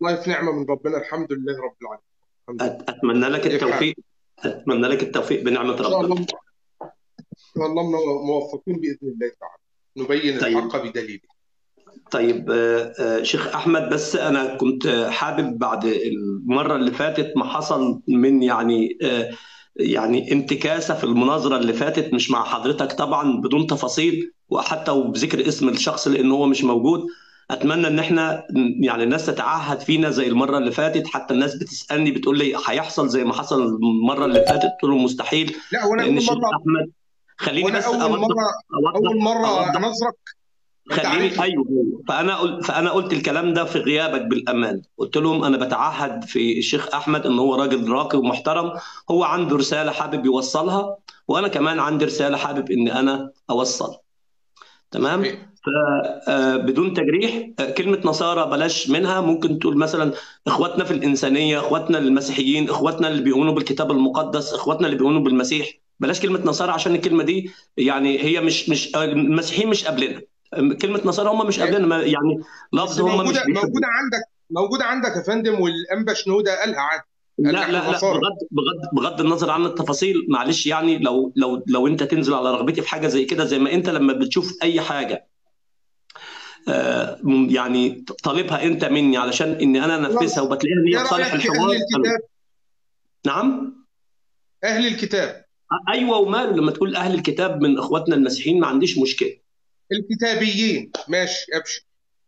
والله في نعمه من ربنا الحمد لله رب العالمين الحمد لله أت- اتمنى لك كيف حالك؟ التوفيق اتمنى لك التوفيق بنعمه ان شاء ربنا الله ان شاء الله منو- موفقين باذن الله تعالى نبين طيب الحق بدليله طيب آه، آه، شيخ احمد بس انا كنت آه، حابب بعد المره اللي فاتت ما حصل من يعني آه، يعني انتكاسه في المناظره اللي فاتت مش مع حضرتك طبعا بدون تفاصيل وحتى وبذكر اسم الشخص لان هو مش موجود اتمنى ان احنا يعني الناس تتعهد فينا زي المره اللي فاتت حتى الناس بتسالني بتقول لي هيحصل زي ما حصل المره اللي فاتت قلت لهم مستحيل لا وانا لان اول الشيخ مره احمد خليني وانا بس اول اوضح مره اول اوضح مره اوضح انظرك انت خليني عارفني ايوه أيوة. فانا قلت فانا قلت الكلام ده في غيابك بالامان قلت لهم انا بتعهد في الشيخ احمد ان هو راجل راقي ومحترم هو عنده رساله حابب يوصلها وانا كمان عندي رساله حابب ان انا اوصل تمام صحيح فبدون تجريح آه، كلمة نصارى بلاش منها ممكن تقول مثلا اخواتنا في الإنسانية اخواتنا المسيحيين اخواتنا اللي بيؤمنوا بالكتاب المقدس اخواتنا اللي بيؤمنوا بالمسيح بلاش كلمة نصارى عشان الكلمة دي يعني هي مش مش آه، المسيحيين مش قبلنا كلمة نصارى هم مش قبلنا ما- يعني بس لفظ هم مش موجوده بيحبوا موجوده عندك موجوده عندك يا فندم والانبا شنوده قالها عادي قال لا نحن لا لا نصارى بغض بغض بغض النظر عن التفاصيل معلش يعني لو لو لو انت تنزل على رغبتي في حاجه زي كده زي ما انت لما بتشوف اي حاجه آه، يعني طالبها انت مني علشان اني انا انفذها خلاص وبتلاقيها ان هي ايه في صالح رايك في اهل الحوار انا الكتاب نعم اهل الكتاب ايوه وماله لما تقول اهل الكتاب من اخواتنا المسيحيين ما عنديش مشكله الكتابيين ماشي ابشر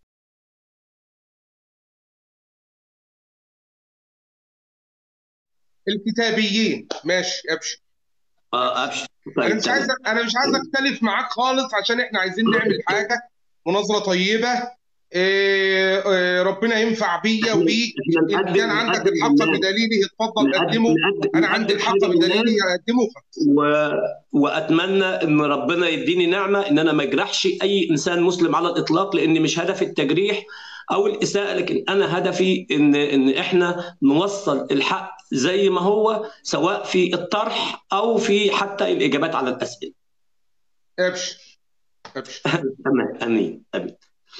الكتابيين ماشي ابشر اه ابشر انا طيب مش عايز تمام انا مش عايز اختلف معاك خالص عشان احنا عايزين نعمل حاجه مناظره طيبه إيه إيه ربنا ينفع بيا احنا وبيك احنا ان نقدم كان عندك نقدم الحق للناس بدليله اتفضل نقدم قدمه نقدم انا عندي نقدم الحق حاجه بدليله للناس اقدمه خلاص و... واتمنى ان ربنا يديني نعمه ان انا ما اجرحش اي انسان مسلم على الاطلاق لان مش هدفي التجريح او الاساءه لكن انا هدفي ان ان احنا نوصل الحق زي ما هو سواء في الطرح او في حتى الاجابات على الاسئله ابشر ابشر تمام امين امين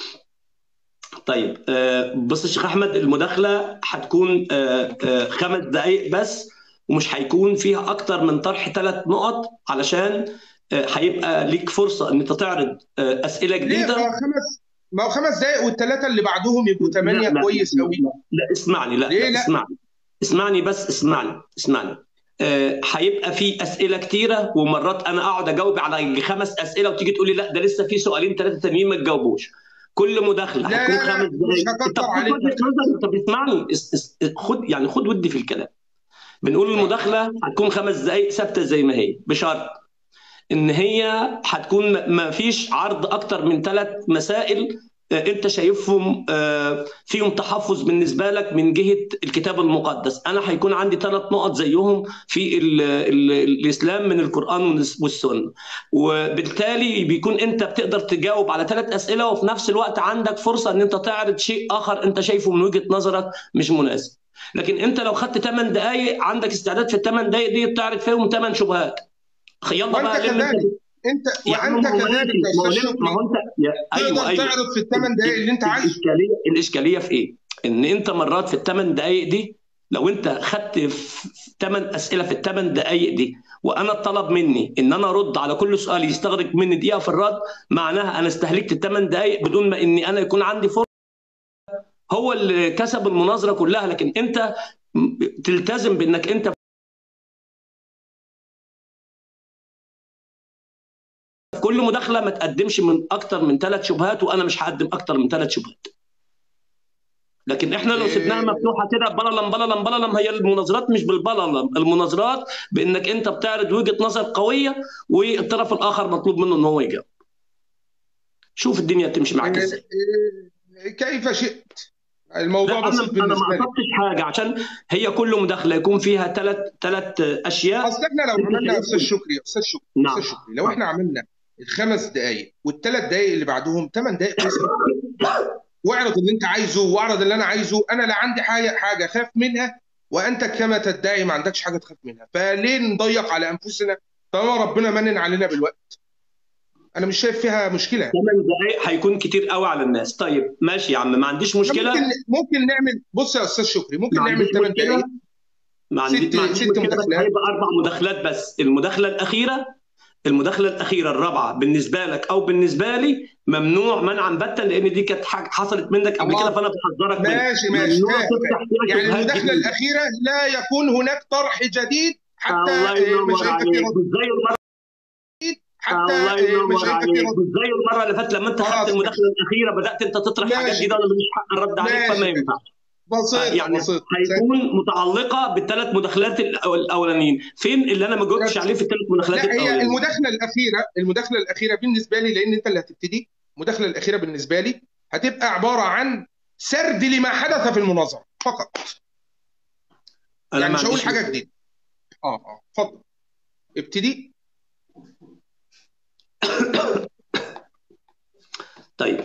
طيب آه، بص يا شيخ احمد المداخله هتكون آه، آه، خمس دقائق بس ومش هيكون فيها اكتر من طرح ثلاث نقط علشان آه، هيبقى ليك فرصه ان انت تعرض آه، اسئله ليه ما جديده هو خمس ما هو خمس دقايق والثلاثه اللي بعدهم يبقوا لا ثمانيه لا كويس لا قوي لا, لا اسمعني لا ليه لا لا اسمعني اسمعني بس اسمعني اسمعني آه، هيبقى في اسئله كتيره ومرات انا اقعد اجاوب على خمس اسئله وتيجي تقول لي لا ده لسه في سؤالين ثلاثه تانيين ما تجاوبوش كل مداخله لا هتكون لا لا خمس مش دقائق طب هكتر خد عليك وجهه نظر طب اسمعني اس- اس- خد يعني خد ودي في الكلام بنقول اه المداخله هتكون خمس دقائق ثابته زي ما هي بشرط ان هي هتكون ما فيش عرض اكتر من ثلاث مسائل آه، انت شايفهم آه، فيهم تحفظ بالنسبه لك من جهه الكتاب المقدس انا هيكون عندي ثلاث نقط زيهم في ال ال الاسلام من القران والس- والسنه وبالتالي بيكون انت بتقدر تجاوب على ثلاث اسئله وفي نفس الوقت عندك فرصه ان انت تعرض شيء اخر انت شايفه من وجهه نظرك مش مناسب لكن انت لو خدت 8 دقائق عندك استعداد في الثمان دقائق دي تعرض فيهم 8 شبهات يلا وانت بقى لم انت كذلك انت يا عم وانت ما هو كذلك ماشي يا ما هو استاذ لم- ما شكري هو انت يا ايوه تقدر ايوه تعرض في ال- الثمان دقائق اللي انت ال- عايزه الاشكاليه الاشكاليه في ايه؟ ان انت مرات في الثمان دقائق دي لو انت خدت ثمان اسئله في الثمان دقائق دي وانا الطلب مني ان انا ارد على كل سؤال يستغرق مني دقيقه في الرد معناها انا استهلكت الثمان دقائق بدون ما اني انا يكون عندي فرصه هو اللي كسب المناظره كلها لكن انت تلتزم بانك انت في كل مداخله ما تقدمش من اكتر من ثلاث شبهات وانا مش هقدم اكتر من ثلاث شبهات لكن احنا لو سيبناها إيه، مفتوحه كده بللم بللم بللم هي المناظرات مش بالبللم المناظرات بانك انت بتعرض وجهه نظر قويه والطرف الاخر مطلوب منه ان هو يجاوب شوف الدنيا تمشي معاك إيه، ازاي إيه، كيف شئت الموضوع لا انا بسيط انا ما بالنسبه لي قصدتش حاجه عشان هي كل مداخله يكون فيها ثلاث ثلاث اشياء اصل احنا لو انت عملنا يا استاذ شايفهم شكري يا استاذ شكري نعم استاذ شكري لو احنا عملنا الخمس دقائق والثلاث دقائق اللي بعدهم ثمان دقائق كويس قوي. واعرض اللي انت عايزه واعرض اللي انا عايزه انا لا عندي حاجه حاجه اخاف منها وانت كما تدعي ما عندكش حاجه تخاف منها فليه نضيق على انفسنا طالما ربنا منن علينا بالوقت انا مش شايف فيها مشكله 8 دقائق هيكون كتير قوي على الناس طيب ماشي يا عم ما عنديش مشكله ممكن ممكن نعمل بص يا استاذ شكري ممكن ما نعمل عنديش 8 مشكله دقائق ما عندي ست- ما عنديش ست مشكله بس مداخلات. هيبقى اربع مداخلات بس المداخله الاخيره المداخله الاخيره الرابعه بالنسبه لك او بالنسبه لي ممنوع منعا باتا لان دي كانت حاجه حصلت منك قبل الله. كده فانا بحذرك منها ماشي ماشي ممنوع فاهم، تفتح فاهم. فيها يعني شبهات المداخله جديدة. الاخيره لا يكون هناك طرح جديد حتى الله آه، ينور مش هيبقى عليك في مش رد زي المره حتى الله آه، مش ينور هيبقى في عليك رد مش زي المره اللي فاتت لما انت خلاص. خدت المداخله الاخيره بدات انت تطرح حاجات ماشي. جديده وانا ماليش حق الرد عليك ماشي. فما ينفعش بسيط يعني بسيط هيكون متعلقه بالثلاث مداخلات الأو- الاولانيين فين اللي انا ما جاوبتش عليه في الثلاث مداخلات لا هي الاولانيين المداخله الاخيره المداخله الاخيره بالنسبه لي لان انت اللي هتبتدي المداخله الاخيره بالنسبه لي هتبقى عباره عن سرد لما حدث في المناظره فقط انا يعني ما مش هقول عنديش حاجه جديده اه اه اتفضل ابتدي طيب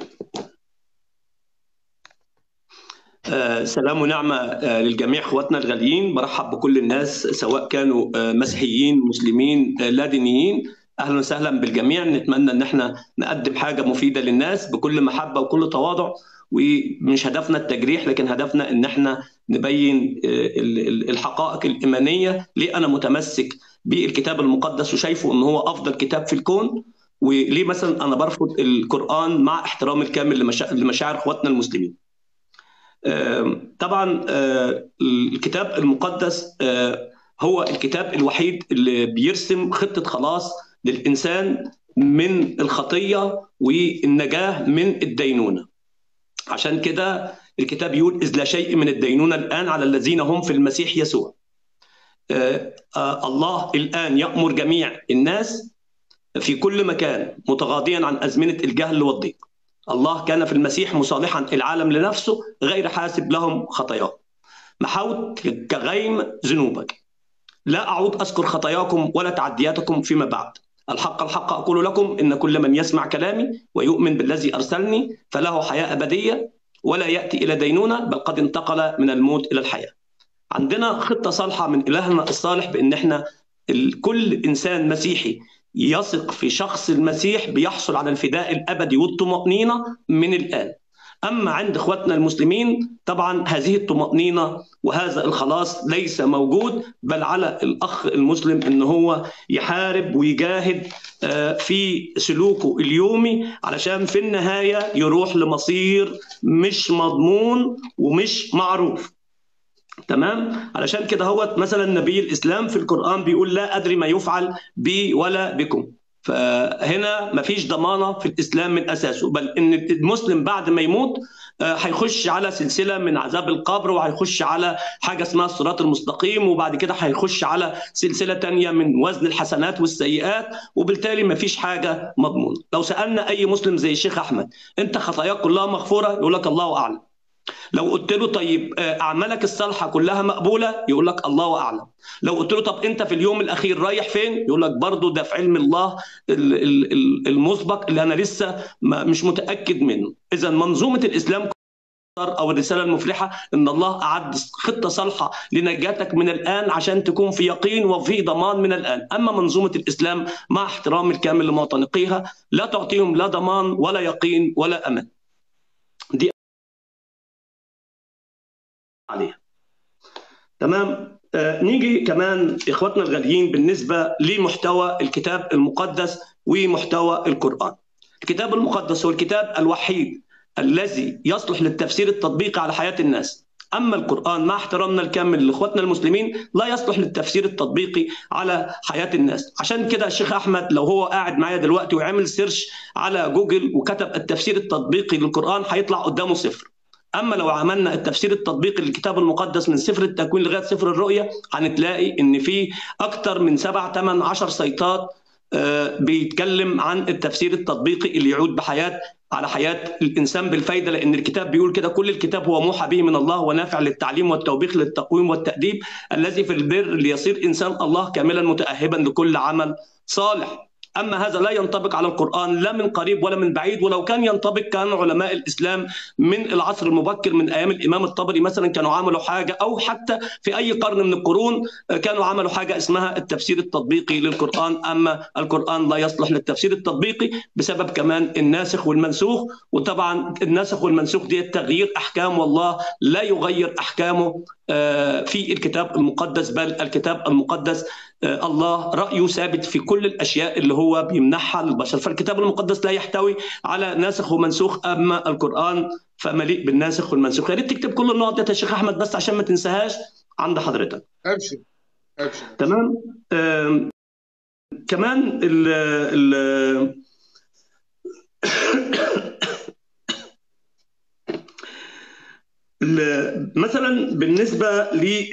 آه سلام ونعمة آه للجميع اخواتنا الغاليين برحب بكل الناس سواء كانوا آه مسيحيين مسلمين آه لا دينيين اهلا وسهلا بالجميع نتمنى ان احنا نقدم حاجة مفيدة للناس بكل محبة وكل تواضع ومش هدفنا التجريح لكن هدفنا ان احنا نبين آه ال- ال- الحقائق الإيمانية ليه انا متمسك بالكتاب المقدس وشايفه ان هو افضل كتاب في الكون وليه مثلا انا برفض القرآن مع احترامي الكامل لمشا- لمشاعر اخواتنا المسلمين آم، طبعا آه، الكتاب المقدس آه، هو الكتاب الوحيد اللي بيرسم خطة خلاص للإنسان من الخطية والنجاة من الدينونة عشان كده الكتاب يقول إذ لا شيء من الدينونة الآن على الذين هم في المسيح يسوع آه، آه، الله الآن يأمر جميع الناس في كل مكان متغاضيا عن أزمنة الجهل والضيق الله كان في المسيح مصالحا العالم لنفسه غير حاسب لهم خطاياهم محوت كغيم ذنوبك لا أعود أذكر خطاياكم ولا تعدياتكم فيما بعد الحق الحق أقول لكم إن كل من يسمع كلامي ويؤمن بالذي أرسلني فله حياة أبدية ولا يأتي إلى دينونة بل قد انتقل من الموت إلى الحياة عندنا خطة صالحة من إلهنا الصالح بإن إحنا ال- كل إنسان مسيحي يثق في شخص المسيح بيحصل على الفداء الأبدي والطمأنينة من الآن أما عند إخواتنا المسلمين طبعا هذه الطمأنينة وهذا الخلاص ليس موجود بل على الأخ المسلم أن هو يحارب ويجاهد آه، في سلوكه اليومي علشان في النهاية يروح لمصير مش مضمون ومش معروف تمام علشان كده هو مثلا نبي الاسلام في القران بيقول لا ادري ما يفعل بي ولا بكم فهنا مفيش ضمانه في الاسلام من اساسه بل ان المسلم بعد ما يموت آه، هيخش على سلسله من عذاب القبر وهيخش على حاجه اسمها الصراط المستقيم وبعد كده هيخش على سلسله تانية من وزن الحسنات والسيئات وبالتالي مفيش حاجه مضمونه لو سالنا اي مسلم زي الشيخ احمد انت خطاياك كلها مغفوره يقول لك الله اعلم لو قلت له طيب آه، اعمالك الصالحه كلها مقبوله يقول لك الله اعلم لو قلت له طب انت في اليوم الاخير رايح فين يقول لك برضه ده في علم الله ال- ال- ال- المسبق اللي انا لسه ما- مش متاكد منه اذا منظومه الاسلام او الرساله المفلحه ان الله اعد خطه صالحه لنجاتك من الان عشان تكون في يقين وفي ضمان من الان اما منظومه الاسلام مع احترامي الكامل لمعتنقيها لا تعطيهم لا ضمان ولا يقين ولا امان دي عليها تمام آه نيجي كمان اخواتنا الغاليين بالنسبه لمحتوى الكتاب المقدس ومحتوى القران الكتاب المقدس هو الكتاب الوحيد الذي يصلح للتفسير التطبيقي على حياه الناس اما القران مع احترامنا الكامل لاخواتنا المسلمين لا يصلح للتفسير التطبيقي على حياه الناس عشان كده الشيخ احمد لو هو قاعد معايا دلوقتي وعمل سيرش على جوجل وكتب التفسير التطبيقي للقران هيطلع قدامه صفر اما لو عملنا التفسير التطبيقي للكتاب المقدس من سفر التكوين لغايه سفر الرؤيا هنتلاقي ان في اكتر من سبع ثمان عشر سيطات آه، بيتكلم عن التفسير التطبيقي اللي يعود بحياه على حياه الانسان بالفايده لان الكتاب بيقول كده كل الكتاب هو موحى به من الله ونافع للتعليم والتوبيخ للتقويم والتاديب الذي في البر ليصير انسان الله كاملا متاهبا لكل عمل صالح اما هذا لا ينطبق على القران لا من قريب ولا من بعيد ولو كان ينطبق كان علماء الاسلام من العصر المبكر من ايام الامام الطبري مثلا كانوا عملوا حاجه او حتى في اي قرن من القرون كانوا عملوا حاجه اسمها التفسير التطبيقي للقران اما القران لا يصلح للتفسير التطبيقي بسبب كمان الناسخ والمنسوخ وطبعا الناسخ والمنسوخ دي تغيير احكام والله لا يغير احكامه في الكتاب المقدس بل الكتاب المقدس الله رايه ثابت في كل الاشياء اللي هو بيمنحها للبشر فالكتاب المقدس لا يحتوي على ناسخ ومنسوخ اما القران فمليء بالناسخ والمنسوخ يا ريت تكتب كل النقط دي يا شيخ احمد بس عشان ما تنساهاش عند حضرتك ابشر ابشر تمام آه كمان ال ال مثلا بالنسبه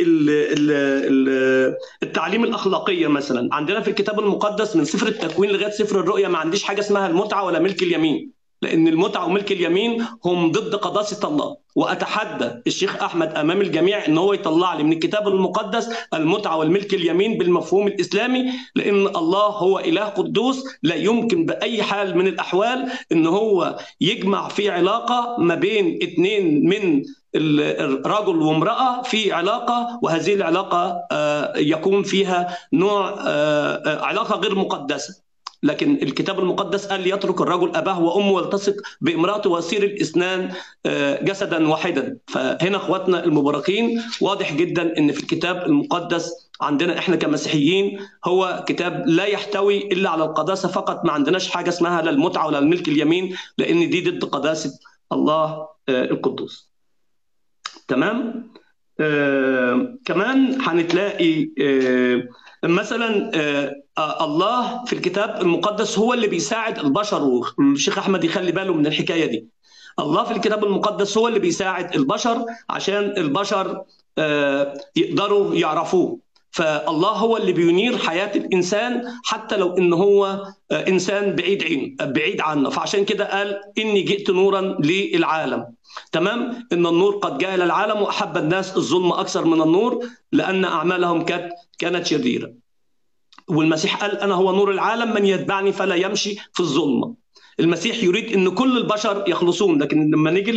للتعليم الاخلاقيه مثلا عندنا في الكتاب المقدس من سفر التكوين لغايه سفر الرؤيا ما عنديش حاجه اسمها المتعه ولا ملك اليمين لان المتعه وملك اليمين هم ضد قداسه الله واتحدى الشيخ احمد امام الجميع ان هو يطلع لي من الكتاب المقدس المتعه والملك اليمين بالمفهوم الاسلامي لان الله هو اله قدوس لا يمكن باي حال من الاحوال ان هو يجمع في علاقه ما بين اثنين من الرجل وامراه في علاقه وهذه العلاقه يكون فيها نوع علاقه غير مقدسه لكن الكتاب المقدس قال يترك الرجل اباه وامه ويلتصق بامراته ويصير الاثنان جسدا واحدا فهنا اخواتنا المباركين واضح جدا ان في الكتاب المقدس عندنا احنا كمسيحيين هو كتاب لا يحتوي الا على القداسه فقط ما عندناش حاجه اسمها لا المتعه ولا الملك اليمين لان دي ضد قداسه الله القدوس تمام آه كمان هنتلاقي آه مثلا آه الله في الكتاب المقدس هو اللي بيساعد البشر والشيخ احمد يخلي باله من الحكايه دي الله في الكتاب المقدس هو اللي بيساعد البشر عشان البشر يقدروا يعرفوه فالله هو اللي بينير حياه الانسان حتى لو ان هو انسان بعيد عين بعيد عنه فعشان كده قال اني جئت نورا للعالم تمام ان النور قد جاء الى العالم واحب الناس الظلم اكثر من النور لان اعمالهم كانت كانت شريره والمسيح قال انا هو نور العالم من يتبعني فلا يمشي في الظلمه المسيح يريد ان كل البشر يخلصون لكن لما نيجي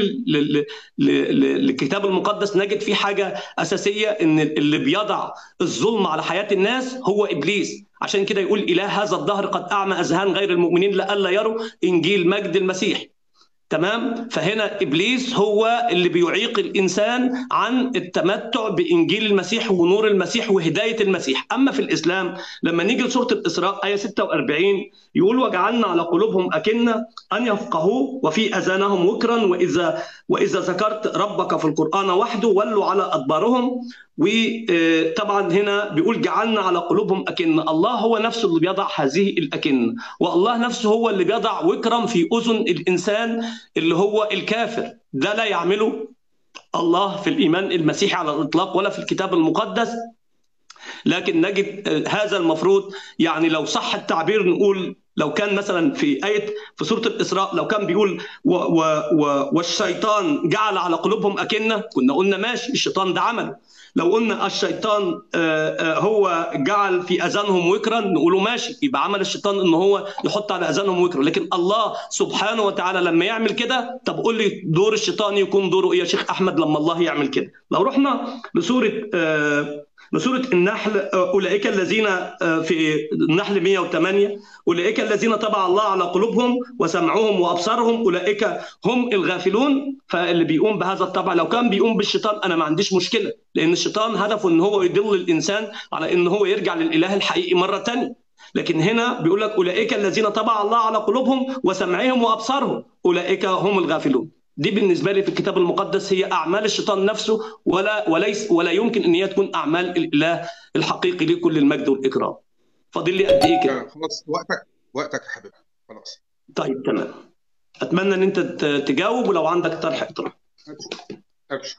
للكتاب المقدس نجد فيه حاجه اساسيه ان اللي بيضع الظلم على حياه الناس هو ابليس عشان كده يقول اله هذا الدهر قد اعمى اذهان غير المؤمنين لئلا يروا انجيل مجد المسيح تمام فهنا ابليس هو اللي بيعيق الانسان عن التمتع بانجيل المسيح ونور المسيح وهدايه المسيح اما في الاسلام لما نيجي لسوره الاسراء ايه 46 يقول وجعلنا على قلوبهم اكنه ان يفقهوه وفي اذانهم وكرا واذا واذا ذكرت ربك في القران وحده ولوا على ادبارهم وطبعا هنا بيقول جعلنا على قلوبهم أكنة الله هو نفسه اللي بيضع هذه الأكنة والله نفسه هو اللي بيضع وكرا في أذن الإنسان اللي هو الكافر ده لا يعمله الله في الإيمان المسيحي على الإطلاق ولا في الكتاب المقدس لكن نجد هذا المفروض يعني لو صح التعبير نقول لو كان مثلا في آية في سورة الإسراء لو كان بيقول و و و والشيطان جعل على قلوبهم أكنة كنا قلنا ماشي الشيطان ده عمله لو قلنا الشيطان هو جعل في اذانهم وكرا نقوله ماشي يبقى عمل الشيطان ان هو يحط على اذانهم وكرا لكن الله سبحانه وتعالى لما يعمل كده طب قول لي دور الشيطان يكون دوره ايه يا شيخ احمد لما الله يعمل كده لو رحنا لسوره لسورة النحل أولئك الذين في النحل 108 أولئك الذين طبع الله على قلوبهم وسمعهم وأبصارهم أولئك هم الغافلون فاللي بيقوم بهذا الطبع لو كان بيقوم بالشيطان أنا ما عنديش مشكلة لأن الشيطان هدفه إن هو يضل الإنسان على إن هو يرجع للإله الحقيقي مرة تانية لكن هنا بيقول لك أولئك الذين طبع الله على قلوبهم وسمعهم وأبصارهم أولئك هم الغافلون دي بالنسبه لي في الكتاب المقدس هي اعمال الشيطان نفسه ولا وليس ولا يمكن ان هي تكون اعمال الاله الحقيقي ليه كل المجد والاكرام. فاضل لي قد ايه كده؟ خلاص وقتك وقتك يا حبيبي خلاص. طيب تمام. اتمنى ان انت تجاوب ولو عندك طرح اطرح. ابشر.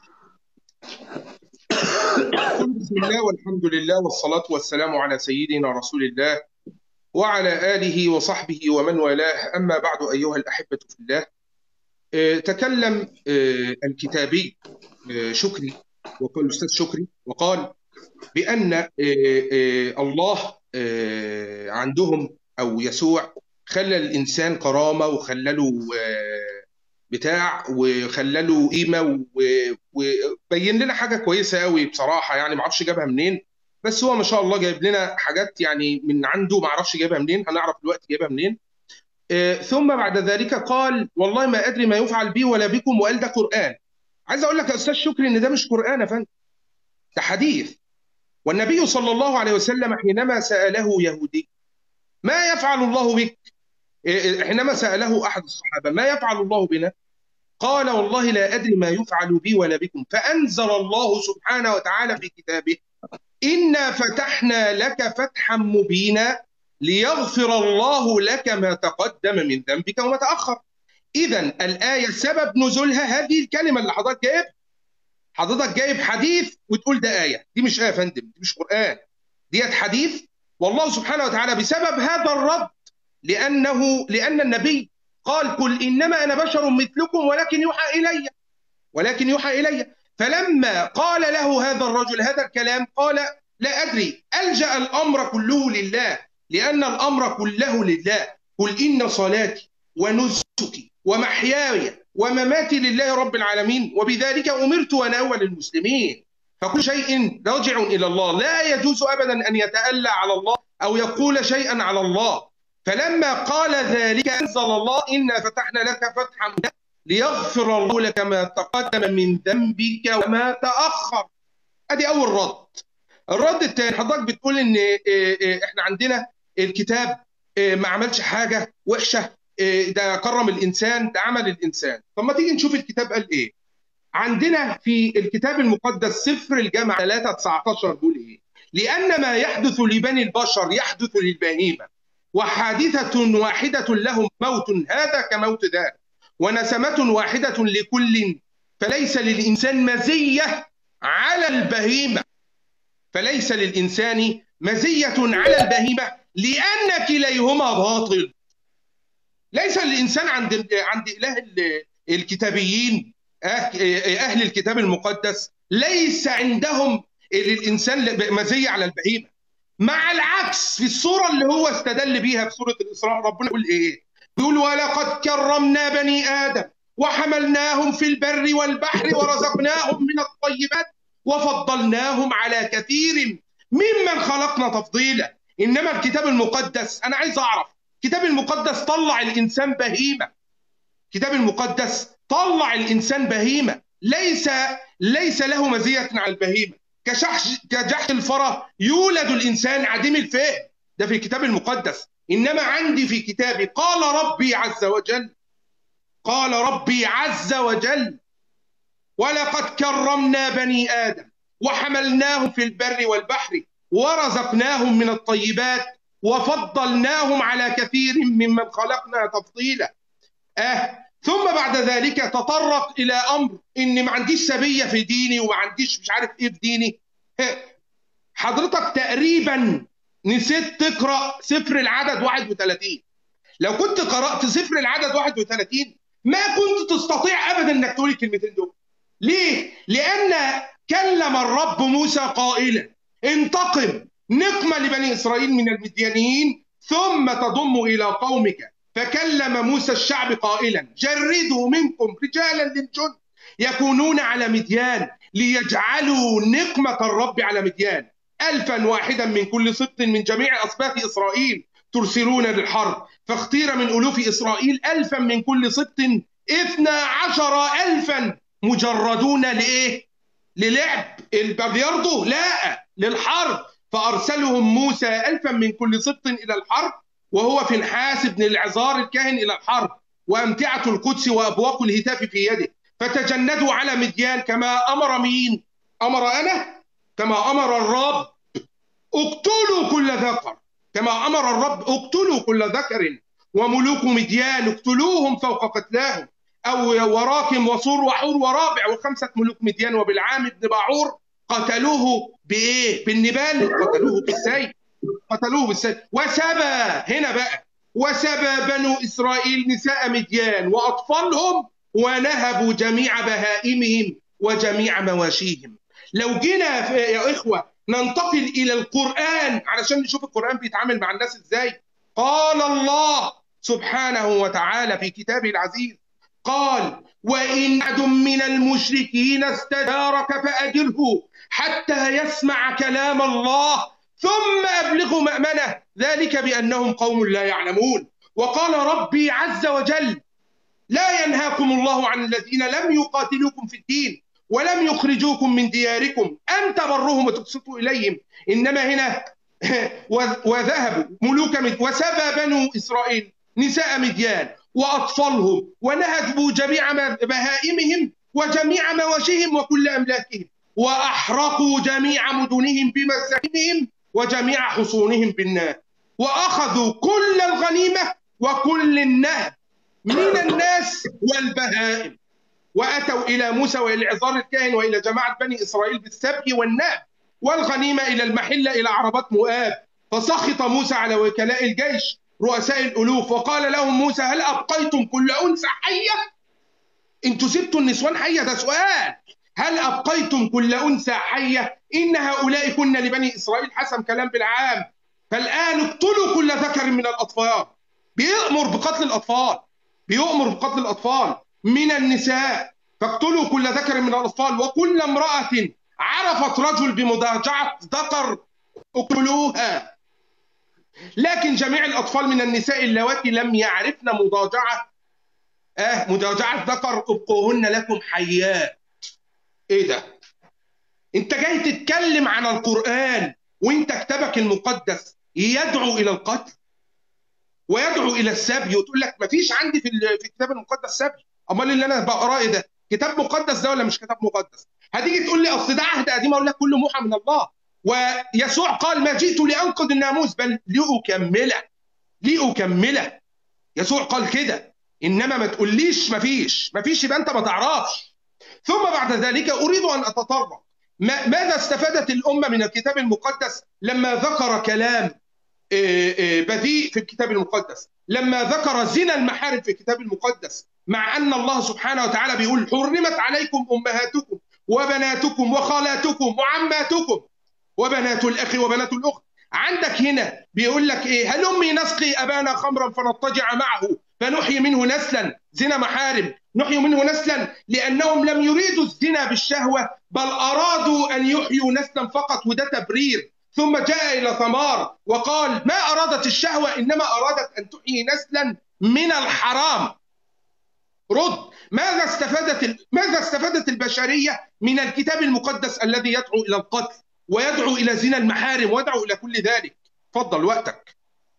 بسم الله والحمد لله والصلاه والسلام على سيدنا رسول الله وعلى اله وصحبه ومن والاه اما بعد ايها الاحبه في الله تكلم الكتابي شكري وقال الاستاذ شكري وقال بان الله عندهم او يسوع خلى الانسان كرامه وخلى له آه، بتاع وخلى له قيمه و- وبين لنا حاجه كويسه قوي بصراحه يعني ما اعرفش جابها منين بس هو ما شاء الله جايب لنا حاجات يعني من عنده ما اعرفش جايبها منين هنعرف دلوقتي جايبها منين آه، ثم بعد ذلك قال والله ما ادري ما يفعل بي ولا بكم وقال ده قران عايز اقول لك يا استاذ شكري ان ده مش قران يا فندم ده حديث والنبي صلى الله عليه وسلم حينما ساله يهودي ما يفعل الله بك إيه، حينما ساله احد الصحابه ما يفعل الله بنا قال والله لا ادري ما يفعل بي ولا بكم فانزل الله سبحانه وتعالى في كتابه انا فتحنا لك فتحا مبينا ليغفر الله لك ما تقدم من ذنبك وما تاخر اذا الايه سبب نزولها هذه الكلمه اللي حضرتك جايبها حضرتك جايب حديث وتقول ده ايه دي مش ايه يا فندم دي مش قران ديت حديث والله سبحانه وتعالى بسبب هذا الرد لانه لان النبي قال قل انما انا بشر مثلكم ولكن يوحى الي ولكن يوحى الي فلما قال له هذا الرجل هذا الكلام قال لا ادري الجا الامر كله لله لان الامر كله لله قل ان صلاتي ونسكي ومحياي ومماتي لله رب العالمين وبذلك امرت وانا اول المسلمين فكل شيء راجع الى الله لا يجوز ابدا ان يتالى على الله او يقول شيئا على الله فلما قال ذلك انزل الله انا فتحنا لك فتحا مبينا ليغفر الله لك ما تقدم من ذنبك وما تاخر ادي اول رد الرد الثاني حضرتك بتقول ان إيه، إيه، احنا عندنا الكتاب إيه، ما عملش حاجه وحشه إيه، ده كرم الانسان ده عمل الانسان طب ما تيجي نشوف الكتاب قال ايه عندنا في الكتاب المقدس سفر الجامعة 3 19 بيقول ايه لان ما يحدث لبني البشر يحدث للبهيمه وحادثه واحده لهم موت هذا كموت ذاك ونسمه واحده لكل فليس للانسان مزيه على البهيمه فليس للانسان مزيه على البهيمه لان كليهما باطل ليس للانسان عند عند اله ال- الكتابيين أه- اهل الكتاب المقدس ليس عندهم للانسان مزيه على البهيمه مع العكس في الصوره اللي هو استدل بيها في سوره الاسراء ربنا يقول ايه؟ يقول ولقد كرمنا بني ادم وحملناهم في البر والبحر ورزقناهم من الطيبات وفضلناهم على كثير ممن خلقنا تفضيلا انما الكتاب المقدس انا عايز اعرف الكتاب المقدس طلع الانسان بهيمه الكتاب المقدس طلع الانسان بهيمه ليس ليس له مزيه على البهيمه كشحش كجحش الفرة يولد الانسان عديم الفهم ده في الكتاب المقدس انما عندي في كتابي قال ربي عز وجل قال ربي عز وجل ولقد كرمنا بني ادم وحملناهم في البر والبحر ورزقناهم من الطيبات وفضلناهم على كثير ممن خلقنا تفضيلا آه ثم بعد ذلك تطرق الى امر ان ما عنديش سبيه في ديني وما عنديش مش عارف ايه في ديني ها، حضرتك تقريبا نسيت تقرا سفر العدد 31 لو كنت قرات سفر العدد 31 ما كنت تستطيع ابدا انك تقول الكلمتين دول ليه؟ لان كلم الرب موسى قائلا انتقم نقمه لبني اسرائيل من المديانيين ثم تضم الى قومك فكلم موسى الشعب قائلا جردوا منكم رجالا للجند يكونون على مديان ليجعلوا نقمة الرب على مديان ألفا واحدا من كل سبط من جميع أسباط إسرائيل ترسلون للحرب فاختير من ألوف إسرائيل ألفا من كل سبط اثنا عشر ألفا مجردون لإيه؟ للعب البلياردو لا للحرب فأرسلهم موسى ألفا من كل سبط إلى الحرب وهو في الحاس بن العزار الكاهن إلى الحرب وأمتعة القدس وأبواق الهتاف في يده فتجندوا على مديان كما أمر مين؟ أمر أنا؟ كما أمر الرب اقتلوا كل ذكر كما أمر الرب اقتلوا كل ذكر وملوك مديان اقتلوهم فوق قتلاهم أو وراكم وصور وحور ورابع وخمسة ملوك مديان وبالعام بن باعور قتلوه بإيه؟ بالنبال قتلوه بالسيف قتلوه بالسيف وسبى هنا بقى وسبى بنو إسرائيل نساء مديان وأطفالهم ونهبوا جميع بهائمهم وجميع مواشيهم لو جينا في- يا إخوة ننتقل إلى القرآن علشان نشوف القرآن بيتعامل مع الناس إزاي قال الله سبحانه وتعالى في كتابه العزيز قال وإن أحد من المشركين استجارك فأجره حتى يسمع كلام الله ثم أبلغه مأمنه ذلك بأنهم قوم لا يعلمون وقال ربي عز وجل لا ينهاكم الله عن الذين لم يقاتلوكم في الدين ولم يخرجوكم من دياركم أن تبروهم وتقسطوا إليهم إنما هنا وذهبوا ملوك مد وسبى بنو إسرائيل نساء مديان وأطفالهم ونهبوا جميع بهائمهم وجميع مواشيهم وكل أملاكهم وأحرقوا جميع مدنهم بمساكنهم وجميع حصونهم بالنار وأخذوا كل الغنيمة وكل النهب من الناس والبهائم وأتوا إلى موسى وإلى عظام الكاهن وإلى جماعة بني إسرائيل بالسبي والناب والغنيمة إلى المحلة إلى عربات مؤاب فسخط موسى على وكلاء الجيش رؤساء الألوف وقال لهم موسى هل أبقيتم كل أنثى حية؟ أنتوا سبتوا النسوان حية ده سؤال هل أبقيتم كل أنثى حية؟ إن هؤلاء كن لبني إسرائيل حسب كلام بالعام فالآن اقتلوا كل ذكر من الأطفال بيأمر بقتل الأطفال بيؤمر بقتل الأطفال من النساء فاقتلوا كل ذكر من الأطفال وكل امرأة عرفت رجل بمضاجعة ذكر اقتلوها لكن جميع الأطفال من النساء اللواتي لم يعرفن مضاجعة آه مضاجعة ذكر ابقوهن لكم حيات إيه ده؟ أنت جاي تتكلم عن القرآن وأنت كتابك المقدس يدعو إلى القتل ويدعو إلى السبي وتقول لك مفيش عندي في في الكتاب المقدس سبي امال اللي انا بقراه ايه ده؟ كتاب مقدس ده ولا مش كتاب مقدس؟ هتيجي تقول لي اصل ده عهد قديم اقول لك كله موحى من الله ويسوع قال ما جئت لانقذ الناموس بل لاكمله لاكمله يسوع قال كده انما ما تقوليش ما فيش ما فيش يبقى انت ما تعرفش ثم بعد ذلك اريد ان اتطرق ما ماذا استفادت الامه من الكتاب المقدس لما ذكر كلام بذيء في الكتاب المقدس لما ذكر زنا المحارم في الكتاب المقدس مع ان الله سبحانه وتعالى بيقول حرمت عليكم امهاتكم وبناتكم وخالاتكم وعماتكم وبنات الاخ وبنات الاخت عندك هنا بيقول لك ايه هل امي نسقي ابانا خمرا فنضطجع معه فنحيي منه نسلا زنا محارم نحيي منه نسلا لانهم لم يريدوا الزنا بالشهوه بل ارادوا ان يحيوا نسلا فقط وده تبرير ثم جاء الى ثمار وقال ما ارادت الشهوه انما ارادت ان تحيي نسلا من الحرام رد ماذا استفادت ماذا استفادت البشريه من الكتاب المقدس الذي يدعو الى القتل ويدعو الى زنا المحارم ويدعو الى كل ذلك تفضل وقتك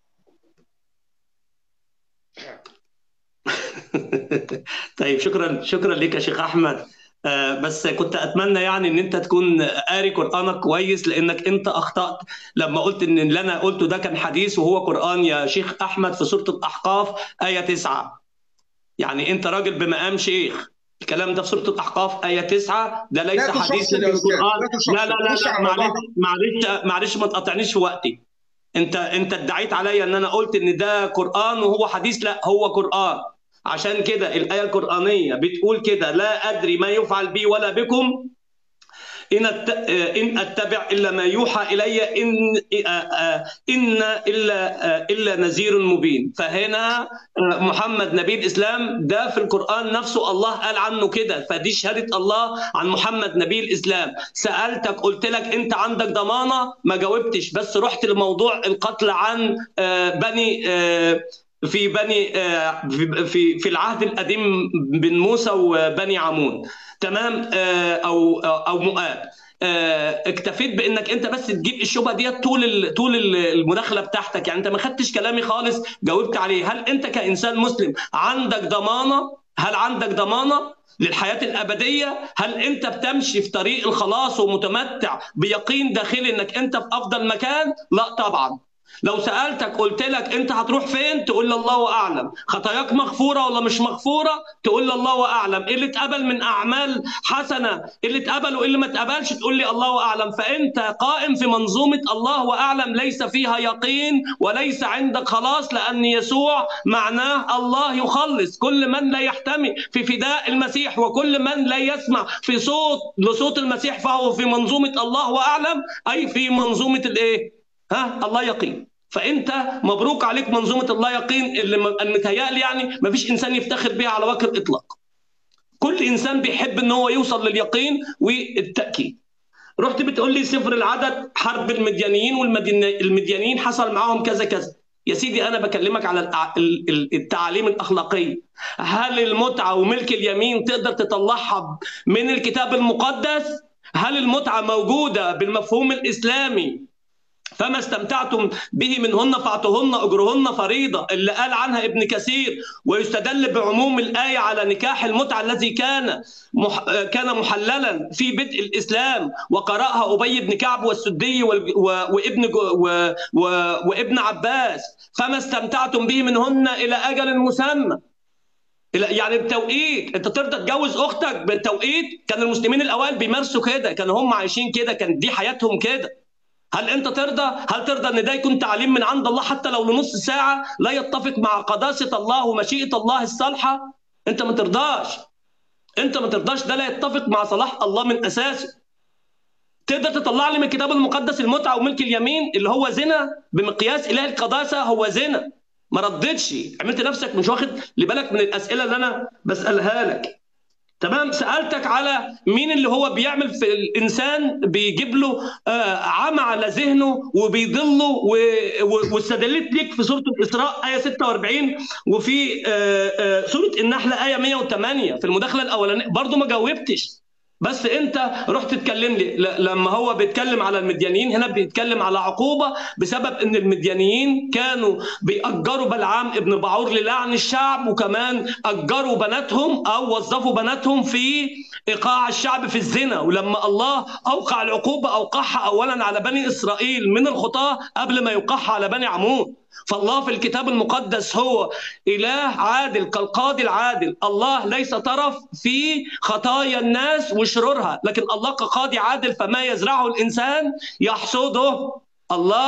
طيب شكرا شكرا لك يا شيخ احمد بس كنت اتمنى يعني ان انت تكون قاري قرانك كويس لانك انت اخطات لما قلت ان اللي انا قلته ده كان حديث وهو قران يا شيخ احمد في سوره الاحقاف ايه تسعة يعني انت راجل بمقام شيخ الكلام ده في سوره الاحقاف ايه تسعة ده ليس حديث في القران لا لا لا, لا معلش معلش معلش ما تقاطعنيش في وقتي انت انت ادعيت عليا ان انا قلت ان ده قران وهو حديث لا هو قران عشان كده الآية القرآنية بتقول كده لا أدري ما يفعل بي ولا بكم إن إن أتبع إلا ما يوحى إلي إن إن إلا إلا نذير مبين فهنا محمد نبي الإسلام ده في القرآن نفسه الله قال عنه كده فدي شهادة الله عن محمد نبي الإسلام سألتك قلت لك أنت عندك ضمانة ما جاوبتش بس رحت لموضوع القتل عن بني في بني في في العهد القديم بين موسى وبني عمون تمام او او مؤاب اكتفيت بانك انت بس تجيب الشبهه ديت طول طول المداخله بتاعتك يعني انت ما خدتش كلامي خالص جاوبت عليه هل انت كانسان مسلم عندك ضمانه هل عندك ضمانه للحياه الابديه هل انت بتمشي في طريق الخلاص ومتمتع بيقين داخلي انك انت في افضل مكان لا طبعا لو سالتك قلت لك انت هتروح فين تقول لي الله اعلم خطاياك مغفوره ولا مش مغفوره تقول لي الله اعلم ايه اللي اتقبل من اعمال حسنه ايه اللي اتقبل وايه اللي ما اتقبلش تقول لي الله اعلم فانت قائم في منظومه الله اعلم ليس فيها يقين وليس عندك خلاص لان يسوع معناه الله يخلص كل من لا يحتمي في فداء المسيح وكل من لا يسمع في صوت لصوت المسيح فهو في منظومه الله اعلم اي في منظومه الايه ها الله يقين فانت مبروك عليك منظومه الله يقين اللي متهيألي يعني ما فيش انسان يفتخر بها على وجه الاطلاق كل انسان بيحب ان هو يوصل لليقين والتاكيد رحت بتقول لي سفر العدد حرب المديانيين والمديانيين حصل معاهم كذا كذا يا سيدي انا بكلمك على التعاليم الاخلاقيه هل المتعه وملك اليمين تقدر تطلعها من الكتاب المقدس هل المتعه موجوده بالمفهوم الاسلامي فما استمتعتم به منهن فاعطوهن اجرهن فريضه اللي قال عنها ابن كثير ويستدل بعموم الايه على نكاح المتعه الذي كان مح... كان محللا في بدء الاسلام وقراها ابي بن كعب والسدي وال... و... وابن جو... و... و... وابن عباس فما استمتعتم به منهن الى اجل مسمى يعني بتوقيت انت ترضى تجوز اختك بالتوقيت كان المسلمين الاوائل بيمارسوا كده كانوا هم عايشين كده كان دي حياتهم كده هل انت ترضى هل ترضى ان ده يكون تعليم من عند الله حتى لو لنص ساعه لا يتفق مع قداسه الله ومشيئه الله الصالحه انت ما ترضاش انت ما ترضاش ده لا يتفق مع صلاح الله من اساسه تقدر تطلع لي من الكتاب المقدس المتعه وملك اليمين اللي هو زنا بمقياس اله القداسه هو زنا ما ردتش عملت نفسك مش واخد لبالك من الاسئله اللي انا بسالها لك تمام سالتك على مين اللي هو بيعمل في الانسان بيجيب له عمى على ذهنه وبيضله واستدلت ليك في سوره الاسراء ايه 46 وفي سوره النحل ايه 108 في المداخله الاولانيه برضه ما جاوبتش بس انت رحت تتكلم لي لما هو بيتكلم على المديانيين هنا بيتكلم على عقوبه بسبب ان المديانيين كانوا بيأجروا بلعام ابن بعور للعن الشعب وكمان أجروا بناتهم او وظفوا بناتهم في ايقاع الشعب في الزنا ولما الله اوقع العقوبه اوقعها اولا على بني اسرائيل من الخطاه قبل ما يوقعها على بني عمون فالله في الكتاب المقدس هو إله عادل كالقاضي العادل الله ليس طرف في خطايا الناس وشرورها لكن الله كقاضي عادل فما يزرعه الإنسان يحصده الله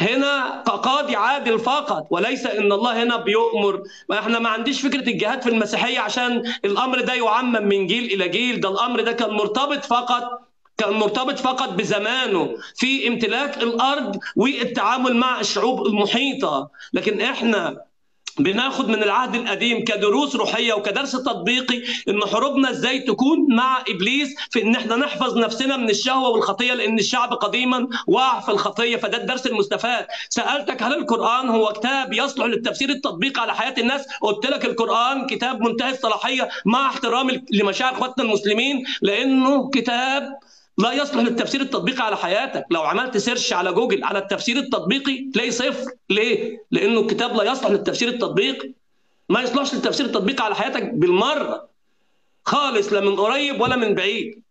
هنا كقاضي عادل فقط وليس ان الله هنا بيؤمر ما احنا ما عنديش فكره الجهاد في المسيحيه عشان الامر ده يعمم من جيل الى جيل ده الامر ده كان مرتبط فقط كان مرتبط فقط بزمانه في امتلاك الارض والتعامل مع الشعوب المحيطه لكن احنا بناخد من العهد القديم كدروس روحيه وكدرس تطبيقي ان حروبنا ازاي تكون مع ابليس في ان احنا نحفظ نفسنا من الشهوه والخطيه لان الشعب قديما وقع في الخطيه فده الدرس المستفاد سالتك هل القران هو كتاب يصلح للتفسير التطبيقي على حياه الناس قلت لك القران كتاب منتهي الصلاحيه مع احترامي لمشاعر اخواتنا المسلمين لانه كتاب لا يصلح للتفسير التطبيقي على حياتك لو عملت سيرش على جوجل على التفسير التطبيقي تلاقي صفر ليه لانه الكتاب لا يصلح للتفسير التطبيقي ما يصلحش للتفسير التطبيقي على حياتك بالمره خالص لا من قريب ولا من بعيد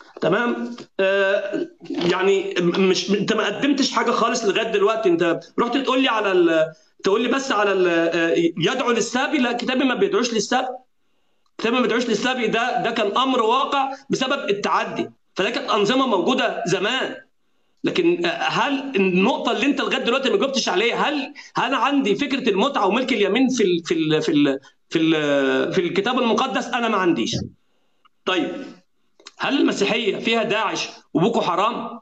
تمام آه يعني مش انت ما قدمتش حاجه خالص لغايه دلوقتي انت رحت تقول لي على ال... تقول لي بس على ال... يدعو للسابي لا كتابي ما بيدعوش للسابي كتابي ما بيدعوش للسابي ده ده كان امر واقع بسبب التعدي فده كانت انظمه موجوده زمان لكن هل النقطه اللي انت لغايه دلوقتي ما جاوبتش عليها هل هل عندي فكره المتعه وملك اليمين في ال في ال في ال في ال في الكتاب المقدس انا ما عنديش طيب هل المسيحيه فيها داعش وبوكو حرام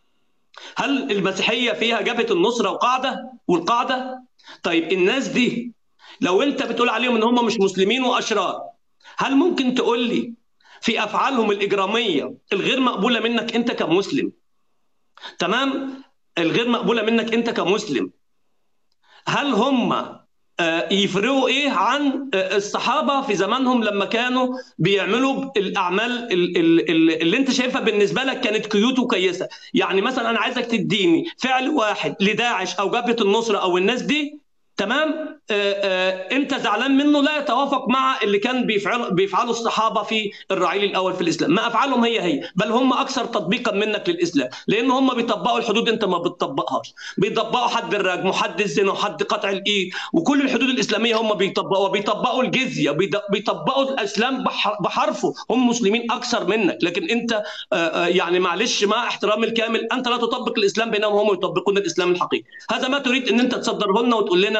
هل المسيحيه فيها جبهه النصره وقاعده والقاعده طيب الناس دي لو انت بتقول عليهم ان هم مش مسلمين واشرار هل ممكن تقول لي في افعالهم الاجراميه الغير مقبوله منك انت كمسلم تمام الغير مقبوله منك انت كمسلم هل هم يفرقوا ايه عن الصحابه في زمانهم لما كانوا بيعملوا الاعمال اللي انت شايفها بالنسبه لك كانت كيوت وكويسه يعني مثلا انا عايزك تديني فعل واحد لداعش او جبهه النصره او الناس دي تمام آآ آآ انت زعلان منه لا يتوافق مع اللي كان بيفعل بيفعله الصحابه في الرعيل الاول في الاسلام ما افعالهم هي هي بل هم اكثر تطبيقا منك للاسلام لان هم بيطبقوا الحدود انت ما بتطبقهاش بيطبقوا حد الرجم وحد الزنا وحد قطع الايد وكل الحدود الاسلاميه هم بيطبقوا وبيطبقوا الجزيه بيطبقوا الاسلام بحرفه هم مسلمين اكثر منك لكن انت يعني معلش مع احترامي الكامل انت لا تطبق الاسلام بينما هم يطبقون الاسلام الحقيقي هذا ما تريد ان انت تصدره لنا وتقول لنا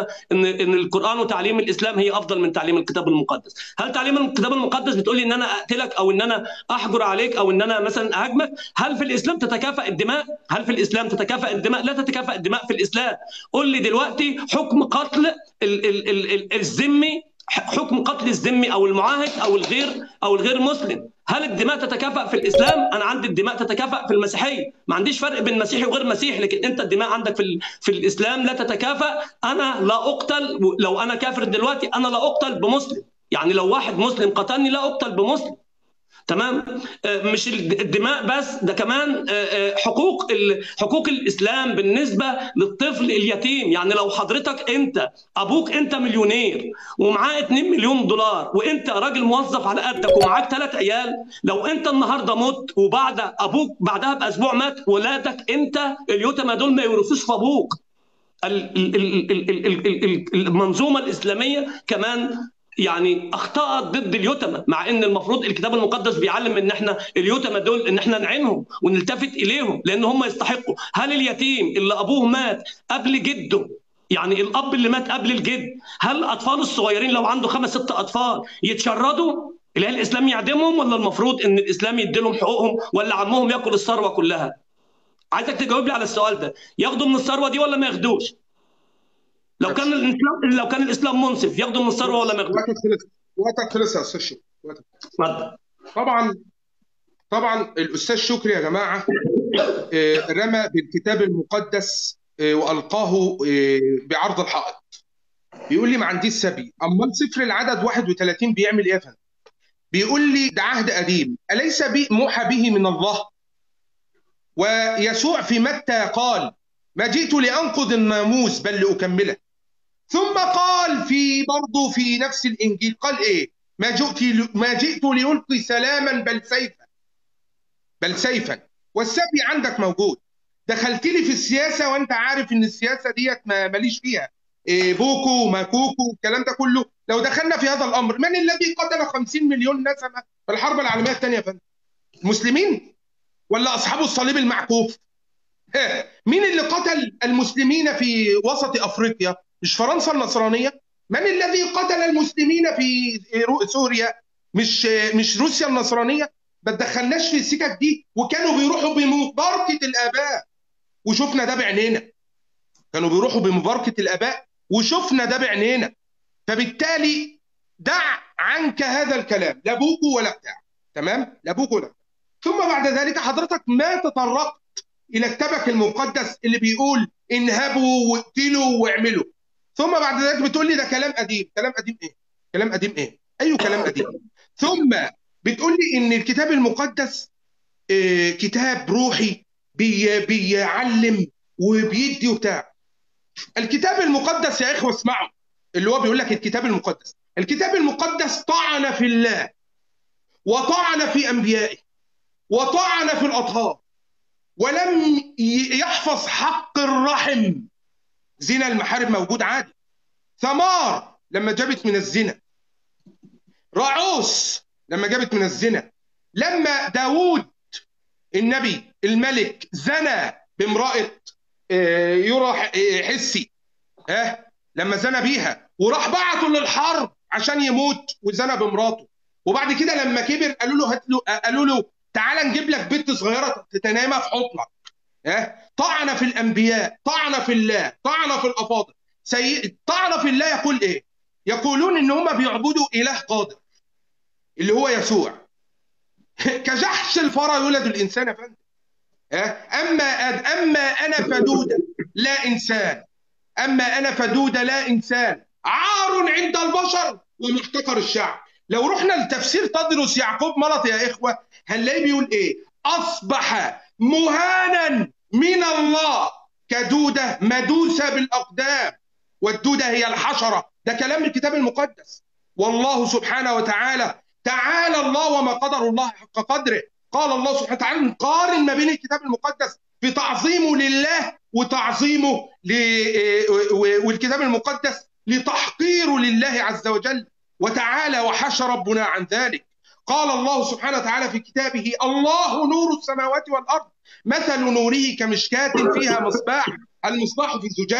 ان ان القران وتعليم الاسلام هي افضل من تعليم الكتاب المقدس هل تعليم الكتاب المقدس بتقول لي ان انا اقتلك او ان انا احجر عليك او ان انا مثلا اهاجمك هل في الاسلام تتكافئ الدماء هل في الاسلام تتكافئ الدماء لا تتكافئ الدماء في الاسلام قول لي دلوقتي حكم قتل ال- ال- ال- ال- الذمي حكم قتل الذمي او المعاهد او الغير او الغير مسلم هل الدماء تتكافئ في الاسلام انا عندي الدماء تتكافئ في المسيحيه ما عنديش فرق بين مسيحي وغير مسيحي لكن انت الدماء عندك في ال- في الاسلام لا تتكافئ انا لا اقتل لو انا كافر دلوقتي انا لا اقتل بمسلم يعني لو واحد مسلم قتلني لا اقتل بمسلم تمام آه، مش الد- الدماء بس ده كمان آه، آه، حقوق ال- حقوق الاسلام بالنسبه للطفل اليتيم يعني لو حضرتك انت ابوك انت مليونير ومعاه 2 مليون دولار وانت راجل موظف على قدك ومعاك ثلاث عيال لو انت النهارده مت وبعد ابوك بعدها باسبوع مات ولادك انت اليتامى دول ما يورثوش في ابوك ال- ال- ال- ال- ال- ال- ال- المنظومه الاسلاميه كمان يعني اخطات ضد اليتامى مع ان المفروض الكتاب المقدس بيعلم ان احنا اليتامى دول ان احنا نعينهم ونلتفت اليهم لان هم يستحقوا هل اليتيم اللي ابوه مات قبل جده يعني الاب اللي مات قبل الجد هل الاطفال الصغيرين لو عنده خمس ست اطفال يتشردوا الاله الاسلام يعدمهم ولا المفروض ان الاسلام يديلهم حقوقهم ولا عمهم ياكل الثروه كلها عايزك تجاوب لي على السؤال ده ياخدوا من الثروه دي ولا ما ياخدوش لو كان الاسلام لو كان الاسلام منصف ياخدوا من الثروه ولا ما ياخدوش وقتك خلص وقتك خلص يا استاذ شكري وقتك. اتفضل طبعا طبعا الاستاذ شكري يا جماعه آه، رمى بالكتاب المقدس آه، والقاه آه، بعرض الحائط بيقول لي ما عنديش سبي امال سفر العدد 31 بيعمل ايه يا فندم بيقول لي ده عهد قديم اليس بي موحى به من الله ويسوع في متى قال ما جئت لانقض الناموس بل لاكمله ثم قال في برضه في نفس الانجيل قال ايه ما جئت ما جئت لالقي سلاما بل سيفا بل سيفا والسبي عندك موجود دخلت لي في السياسه وانت عارف ان السياسه ديت ما ماليش فيها إيه بوكو وماكوكو الكلام ده كله لو دخلنا في هذا الامر من الذي قتل 50 مليون نسمه في الحرب العالميه الثانيه يا فندم المسلمين ولا اصحاب الصليب المعكوف ها، مين اللي قتل المسلمين في وسط افريقيا مش فرنسا النصرانيه من الذي قتل المسلمين في رو- سوريا مش مش روسيا النصرانيه ما تدخلناش في السكك دي وكانوا بيروحوا بمباركه الاباء وشفنا ده بعينينا كانوا بيروحوا بمباركه الاباء وشفنا ده بعينينا فبالتالي دع عنك هذا الكلام لا بوكو ولا بتاع تمام لا بوكو ولا بتاع. ثم بعد ذلك حضرتك ما تطرقت الى كتابك المقدس اللي بيقول انهبوا واقتلوا واعملوا ثم بعد ذلك بتقول لي ده كلام قديم كلام قديم ايه كلام قديم ايه اي كلام قديم ثم بتقول لي ان الكتاب المقدس آه، كتاب روحي بي بيعلم وبيدي وبتاع الكتاب المقدس يا اخوه اسمعوا اللي هو بيقول لك الكتاب المقدس الكتاب المقدس طعن في الله وطعن في انبيائه وطعن في الاطهار ولم ي- يحفظ حق الرحم زنا المحارم موجود عادي ثمار لما جابت من الزنا رعوس لما جابت من الزنا لما داوود النبي الملك زنى بامرأة آه، يرى ح- آه، حسي ها لما زنى بيها وراح بعته للحرب عشان يموت وزنى بمراته وبعد كده لما كبر قالوا له هات له قالوا له تعالى نجيب لك بنت صغيره تنامها في حضنك ها طعن في الانبياء طعن في الله طعن في الافاضل سي... طعن في الله يقول ايه يقولون ان هم بيعبدوا اله قادر اللي هو يسوع كجحش الفرا يولد الانسان يا فندم ها؟ اما اما انا فدوده لا انسان اما انا فدوده لا انسان عار عند البشر ومحتقر الشعب لو رحنا لتفسير تدرس يعقوب مرض يا اخوه هنلاقيه بيقول ايه اصبح مهانا من الله كدوده مدوسه بالاقدام والدوده هي الحشره ده كلام الكتاب المقدس والله سبحانه وتعالى تعالى الله وما قدر الله حق قدره قال الله سبحانه وتعالى نقارن ما بين الكتاب المقدس في تعظيمه لله وتعظيمه ل... والكتاب المقدس لتحقيره لله عز وجل وتعالى وحش ربنا عن ذلك قال الله سبحانه وتعالى في كتابه الله نور السماوات والارض مثل نوره كمشكاة فيها مصباح المصباح في الزجاجة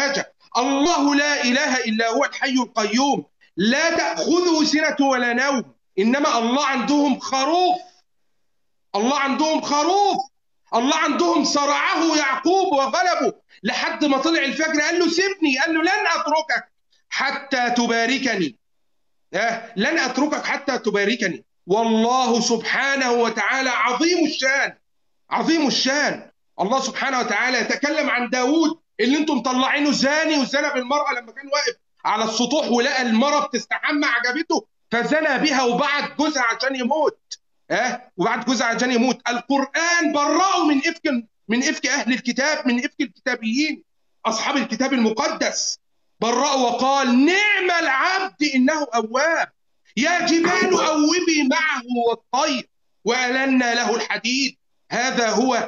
الله لا اله الا هو الحي القيوم لا تاخذه سنه ولا نوم انما الله عندهم خروف الله عندهم خروف الله عندهم صرعه يعقوب وغلبه لحد ما طلع الفجر قال له سيبني قال له لن اتركك حتى تباركني آه، لن اتركك حتى تباركني والله سبحانه وتعالى عظيم الشان عظيم الشان الله سبحانه وتعالى يتكلم عن داود اللي انتم مطلعينه زاني وزنى بالمرأة لما كان واقف على السطوح ولقى المرأة بتستحمى عجبته فزنى بها وبعت جوزها عشان يموت اه وبعت جوزها عشان يموت القرآن برأه من إفك من إفك أهل الكتاب من إفك الكتابيين أصحاب الكتاب المقدس برأه وقال نعم العبد إنه أواب يا جبال أوبي معه والطير وألنا له الحديد هذا هو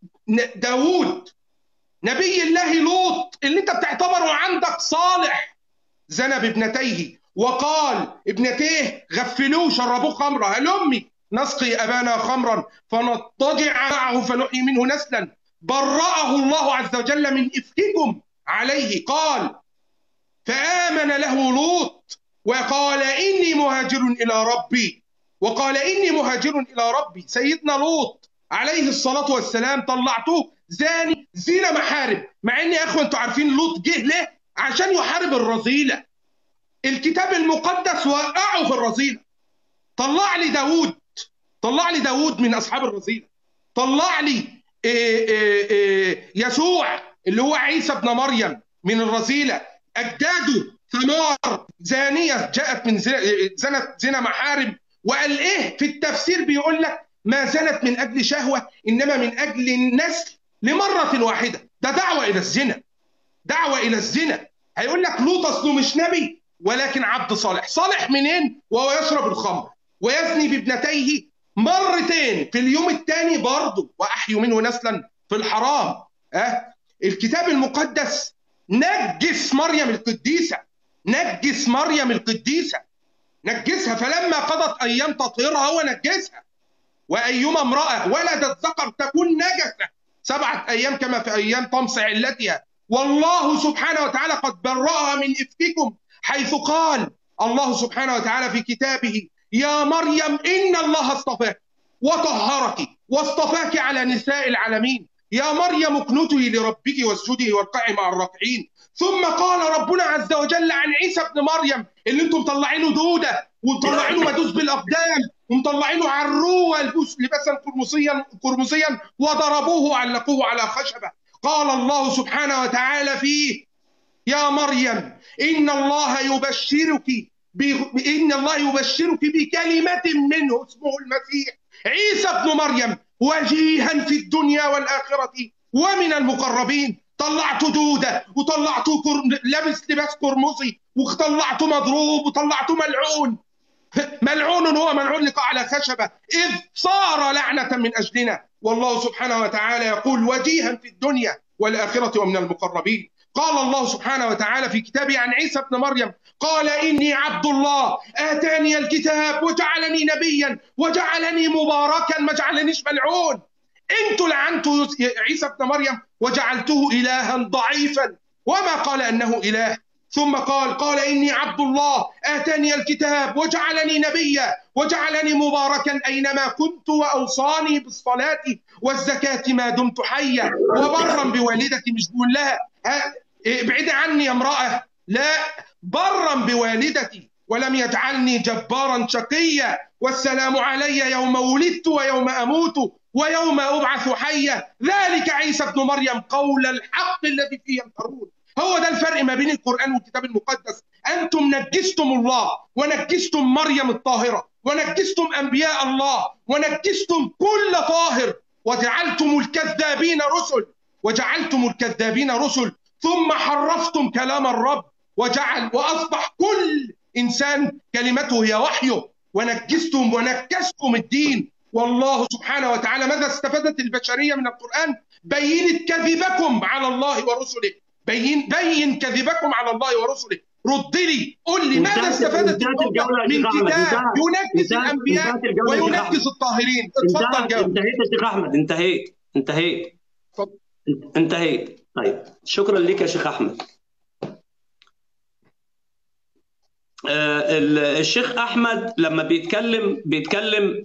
داود نبي الله لوط اللي انت بتعتبره عندك صالح زنى بابنتيه وقال ابنتيه غفلوه شربوه خمرا هلمي نسقي ابانا خمرا فنضطجع معه فنحيي منه نسلا برأه الله عز وجل من افككم عليه قال فآمن له لوط وقال إني مهاجر إلى ربي وقال إني مهاجر إلى ربي سيدنا لوط عليه الصلاة والسلام طلعتوه زاني زينة محارب مع إن يا أخوة أنتوا عارفين لوط جه ليه عشان يحارب الرذيلة الكتاب المقدس وقعه في الرذيلة طلع لي داود طلع لي داود من أصحاب الرذيلة طلع لي إيه إيه إيه يسوع اللي هو عيسى ابن مريم من الرذيلة أجداده ثمار زانية جاءت من زنت زنا محارم وقال إيه في التفسير بيقول لك ما زنت من أجل شهوة إنما من أجل النسل لمرة واحدة ده دعوة إلى الزنا دعوة إلى الزنا هيقول لك لوط أصله مش نبي ولكن عبد صالح صالح منين وهو يشرب الخمر ويزني بابنتيه مرتين في اليوم الثاني برضه وأحيوا منه نسلا في الحرام أه؟ الكتاب المقدس نجس مريم القديسة نجس مريم القديسة نجسها فلما قضت أيام تطهيرها هو نجسها وأيما امرأة ولدت ذكر تكون نجسة سبعة أيام كما في أيام طمس علتها والله سبحانه وتعالى قد برأها من إفككم حيث قال الله سبحانه وتعالى في كتابه يا مريم إن الله اصطفاك وطهرك واصطفاك على نساء العالمين يا مريم اقنتي لربك واسجدي واركعي مع الراكعين ثم قال ربنا عز وجل عن عيسى ابن مريم اللي انتم مطلعينه دوده ومطلعينه مدوس بالاقدام ومطلعينه عروه البوس لباسا قرمزيا قرمزيا وضربوه وعلقوه على خشبه قال الله سبحانه وتعالى فيه يا مريم ان الله يبشرك ب... ان الله يبشرك بكلمه منه اسمه المسيح عيسى ابن مريم وجيها في الدنيا والاخره ومن المقربين طلعته دوده وطلعته كرم... لابس لباس قرمزي وطلعته مضروب وطلعته ملعون ملعون هو ملعون لقاء على خشبه اذ صار لعنه من اجلنا والله سبحانه وتعالى يقول وجيها في الدنيا والاخره ومن المقربين قال الله سبحانه وتعالى في كتابه عن عيسى ابن مريم قال إني عبد الله آتاني الكتاب وجعلني نبيا وجعلني مباركا ما جعلنيش ملعون انتوا لعنتوا عيسى ابن مريم وجعلته إلها ضعيفا وما قال أنه إله ثم قال قال إني عبد الله آتاني الكتاب وجعلني نبيا وجعلني مباركا أينما كنت وأوصاني بالصلاة والزكاة ما دمت حيا وبرا بوالدتي مش بقول لها ابعدي عني يا امرأة لا برا بوالدتي ولم يجعلني جبارا شقيا والسلام علي يوم ولدت ويوم أموت ويوم أبعث حيا ذلك عيسى ابن مريم قول الحق الذي فيه يمترون هو ده الفرق ما بين القرآن والكتاب المقدس أنتم نجستم الله ونجستم مريم الطاهرة ونجستم أنبياء الله ونجستم كل طاهر وجعلتم الكذابين رسل وجعلتم الكذابين رسل ثم حرفتم كلام الرب وجعل واصبح كل انسان كلمته هي وحيه ونجستم ونكستم الدين والله سبحانه وتعالى ماذا استفادت البشريه من القران؟ بينت كذبكم على الله ورسله بين بين كذبكم على الله ورسله رد لي قل لي ماذا استفادت من كتاب ينجس الانبياء وينجس الطاهرين اتفضل جاوب انتهيت يا شيخ احمد انتهيت انتهيت انتهيت طيب شكرا لك يا شيخ احمد الشيخ احمد لما بيتكلم بيتكلم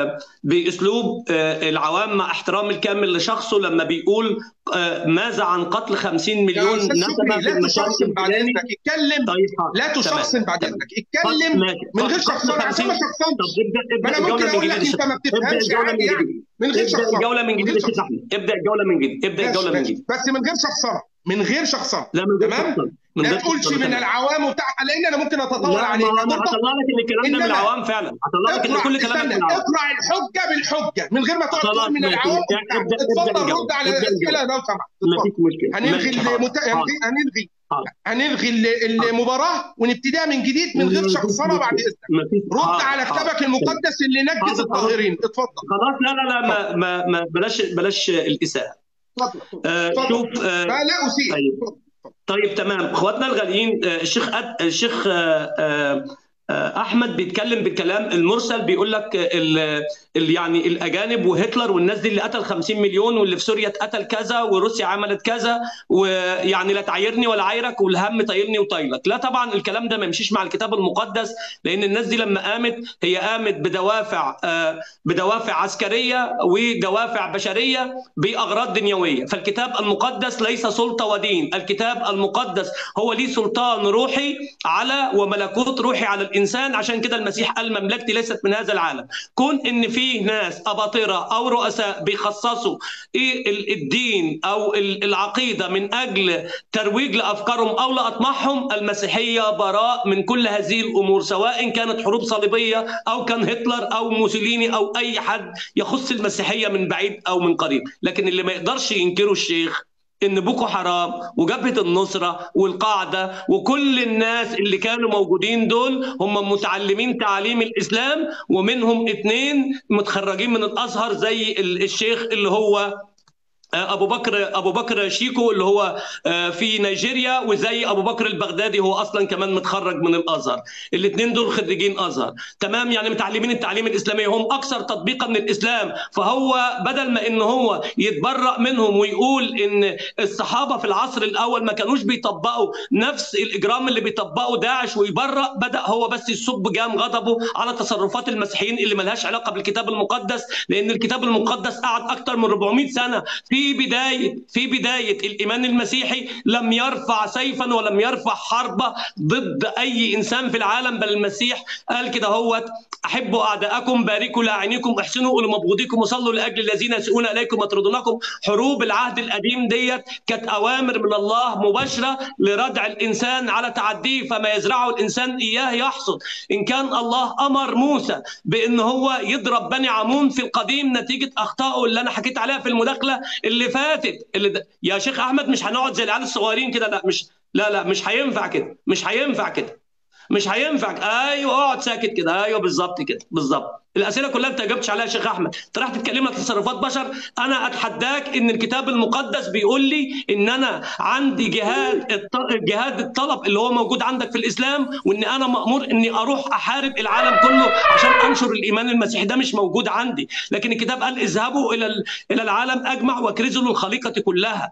باسلوب العوام مع احترام الكامل لشخصه لما بيقول ماذا عن قتل 50 مليون نسمه في المشاركه بعد اذنك اتكلم طيب لا تشخصن بعد اذنك اتكلم من غير شخصنه عشان ما شخصنش ما انا ممكن اقول لك انت ما بتفهمش عادي يعني من غير شخصنه ابدا الجوله من جديد يا احمد ابدا الجوله من جديد ابدا الجوله من جديد بس من غير شخصنه من غير شخصنه لا من غير تمام شخصنة. من لا غير تقولش شخصنة من تمام. العوام وبتاع لان انا ممكن اتطاول لا عليك ما انا هتطبق. هطلع لك ان الكلام ده من إنما- العوام فعلا هطلع لك ان اقرا كل كلامك استنى من العوام اقرا الحجه بالحجه من غير ما تقعد خلاص تقول من ماشي. العوام ابدأ- وبتاع. ابدأ- ابدأ اتفضل الجولة. رد على ابدأ الاسئله الجولة. لو سمحت ما اتفضل. فيش مشكله هنلغي ماشي. حاضر. المت... حاضر. هنلغي حاضر. هنلغي ال- المباراه ونبتديها من جديد من غير ما فيش شخصنه بعد مشكلة. اذنك ما فيش رد حاضر. على حاضر. كتابك المقدس اللي نجز حاضر. الطاهرين اتفضل خلاص لا لا لا ما ما, ما بلاش بلاش الاساءه اتفضل اتفضل. آه اتفضل. شوف آه لا لا اسيء طيب. اتفضل. طيب تمام اخواتنا الغاليين آه، الشيخ أد... الشيخ آه، آه، آه، احمد بيتكلم بالكلام المرسل بيقول لك ال... ال... يعني الاجانب وهتلر والناس دي اللي قتل 50 مليون واللي في سوريا اتقتل كذا وروسيا عملت كذا ويعني لا تعايرني ولا عايرك والهم طايرني وطايلك لا طبعا الكلام ده ما يمشيش مع الكتاب المقدس لان الناس دي لما قامت هي قامت بدوافع آه، بدوافع عسكريه ودوافع بشريه باغراض دنيويه فالكتاب المقدس ليس سلطه ودين الكتاب المقدس هو ليه سلطان روحي على وملكوت روحي على الانسان عشان كده المسيح قال مملكتي ليست من هذا العالم كون ان في ناس اباطره او رؤساء بيخصصوا ايه ال- الدين او ال- العقيده من اجل ترويج لافكارهم او لاطماعهم المسيحيه براء من كل هذه الامور سواء كانت حروب صليبيه او كان هتلر او موسوليني او اي حد يخص المسيحيه من بعيد او من قريب لكن اللي ما يقدرش ينكره الشيخ ان بوكو حرام وجبهه النصره والقاعده وكل الناس اللي كانوا موجودين دول هم متعلمين تعاليم الاسلام ومنهم اثنين متخرجين من الازهر زي ال- الشيخ اللي هو آه، ابو بكر ابو بكر شيكو اللي هو آه، في نيجيريا وزي ابو بكر البغدادي هو اصلا كمان متخرج من الازهر الاثنين دول خريجين ازهر تمام يعني متعلمين التعليم الاسلامي هم اكثر تطبيقا من الاسلام فهو بدل ما ان هو يتبرأ منهم ويقول ان الصحابه في العصر الاول ما كانوش بيطبقوا نفس الاجرام اللي بيطبقه داعش ويبرأ بدا هو بس يصب جام غضبه على تصرفات المسيحيين اللي ملهاش علاقه بالكتاب المقدس لان الكتاب المقدس قعد اكثر من 400 سنه في بدايه في بدايه الايمان المسيحي لم يرفع سيفا ولم يرفع حربه ضد اي انسان في العالم بل المسيح قال كده هوت احبوا اعداءكم باركوا لاعينكم احسنوا لمبغوضكم وصلوا لاجل الذين يسيئون اليكم ويطردونكم حروب العهد القديم ديت كانت اوامر من الله مباشره لردع الانسان على تعديه فما يزرعه الانسان اياه يحصد ان كان الله امر موسى بان هو يضرب بني عمون في القديم نتيجه اخطائه اللي انا حكيت عليها في المداخله اللي فاتت اللي د... يا شيخ احمد مش هنقعد زي العيال الصغيرين كده لا مش لا لا مش هينفع كده مش هينفع كده مش هينفع ايوه اقعد ساكت كده ايوه بالظبط كده بالظبط الاسئله كلها انت جاوبتش عليها يا شيخ احمد انت راح تتكلم عن تصرفات بشر انا اتحداك ان الكتاب المقدس بيقول لي ان انا عندي جهاد الط- جهاد الطلب اللي هو موجود عندك في الاسلام وان انا مامور اني اروح احارب العالم كله عشان انشر الايمان المسيحي ده مش موجود عندي لكن الكتاب قال اذهبوا الى ال- الى العالم اجمع واكرزوا للخليقه كلها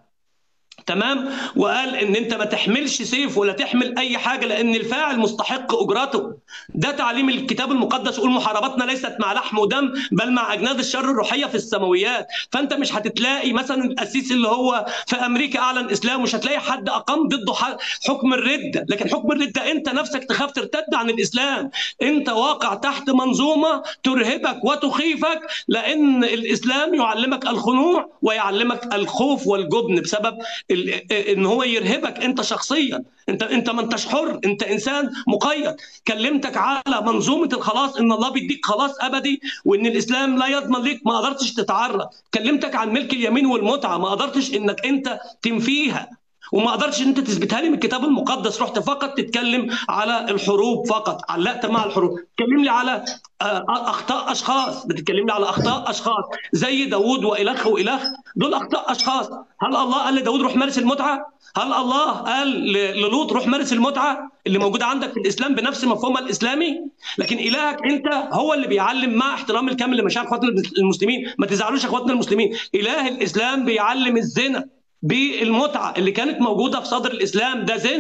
تمام وقال ان انت ما تحملش سيف ولا تحمل اي حاجه لان الفاعل مستحق اجرته ده تعليم الكتاب المقدس يقول محاربتنا ليست مع لحم ودم بل مع اجناد الشر الروحيه في السماويات فانت مش هتتلاقي مثلا القسيس اللي هو في امريكا اعلن اسلام مش هتلاقي حد اقام ضده ح- حكم الرده لكن حكم الرده انت نفسك تخاف ترتد عن الاسلام انت واقع تحت منظومه ترهبك وتخيفك لان الاسلام يعلمك الخنوع ويعلمك الخوف والجبن بسبب ال- ان هو يرهبك انت شخصيا انت انت ما انتش حر انت انسان مقيد كلمتك على منظومه الخلاص ان الله بيديك خلاص ابدي وان الاسلام لا يضمن ليك ما قدرتش تتعرض كلمتك عن ملك اليمين والمتعه ما قدرتش انك انت تنفيها وما قدرتش ان انت تثبتها لي من الكتاب المقدس رحت فقط تتكلم على الحروب فقط علقت مع الحروب تكلم لي على آه، اخطاء اشخاص بتتكلم لي على اخطاء اشخاص زي داوود والخ والخ دول اخطاء اشخاص هل الله قال لداوود روح مارس المتعه هل الله قال ل- للوط روح مارس المتعه اللي موجوده عندك في الاسلام بنفس مفهومها الاسلامي لكن الهك انت هو اللي بيعلم مع احترام الكامل لمشاعر اخواتنا المسلمين ما تزعلوش يا اخواتنا المسلمين اله الاسلام بيعلم الزنا بالمتعه اللي كانت موجوده في صدر الاسلام ده زنا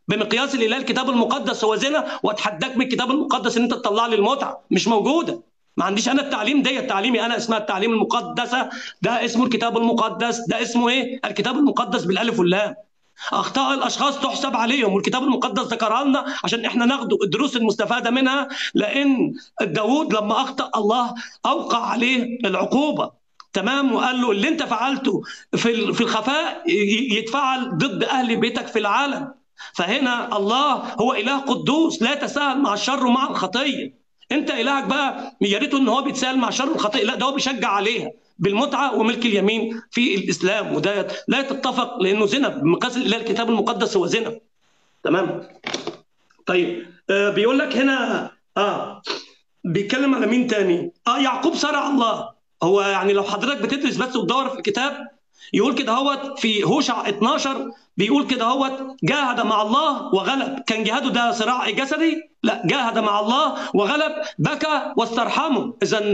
بمقياس الاله الكتاب المقدس هو زنا واتحداك من الكتاب المقدس ان انت تطلع لي المتعه مش موجوده ما عنديش انا التعليم دي تعليمي انا اسمها التعليم المقدسه ده اسمه الكتاب المقدس ده اسمه ايه الكتاب المقدس بالالف واللام اخطاء الاشخاص تحسب عليهم والكتاب المقدس ذكرها لنا عشان احنا ناخد الدروس المستفاده منها لان داوود لما اخطا الله اوقع عليه العقوبه تمام وقال له اللي انت فعلته في في الخفاء يتفعل ضد اهل بيتك في العالم فهنا الله هو اله قدوس لا يتساهل مع الشر ومع الخطيه انت الهك بقى يا ريته ان هو بيتساهل مع الشر والخطيه لا ده هو بيشجع عليها بالمتعه وملك اليمين في الاسلام وده لا تتفق لانه زنا بمقاس الاله الكتاب المقدس هو زنا تمام طيب آه بيقول لك هنا اه بيتكلم على مين تاني اه يعقوب صرع الله هو يعني لو حضرتك بتدرس بس وتدور في الكتاب يقول كده هوت في هوشع 12 بيقول كده هوت جاهد مع الله وغلب كان جهاده ده صراع جسدي لا جاهد مع الله وغلب بكى واسترحمه اذا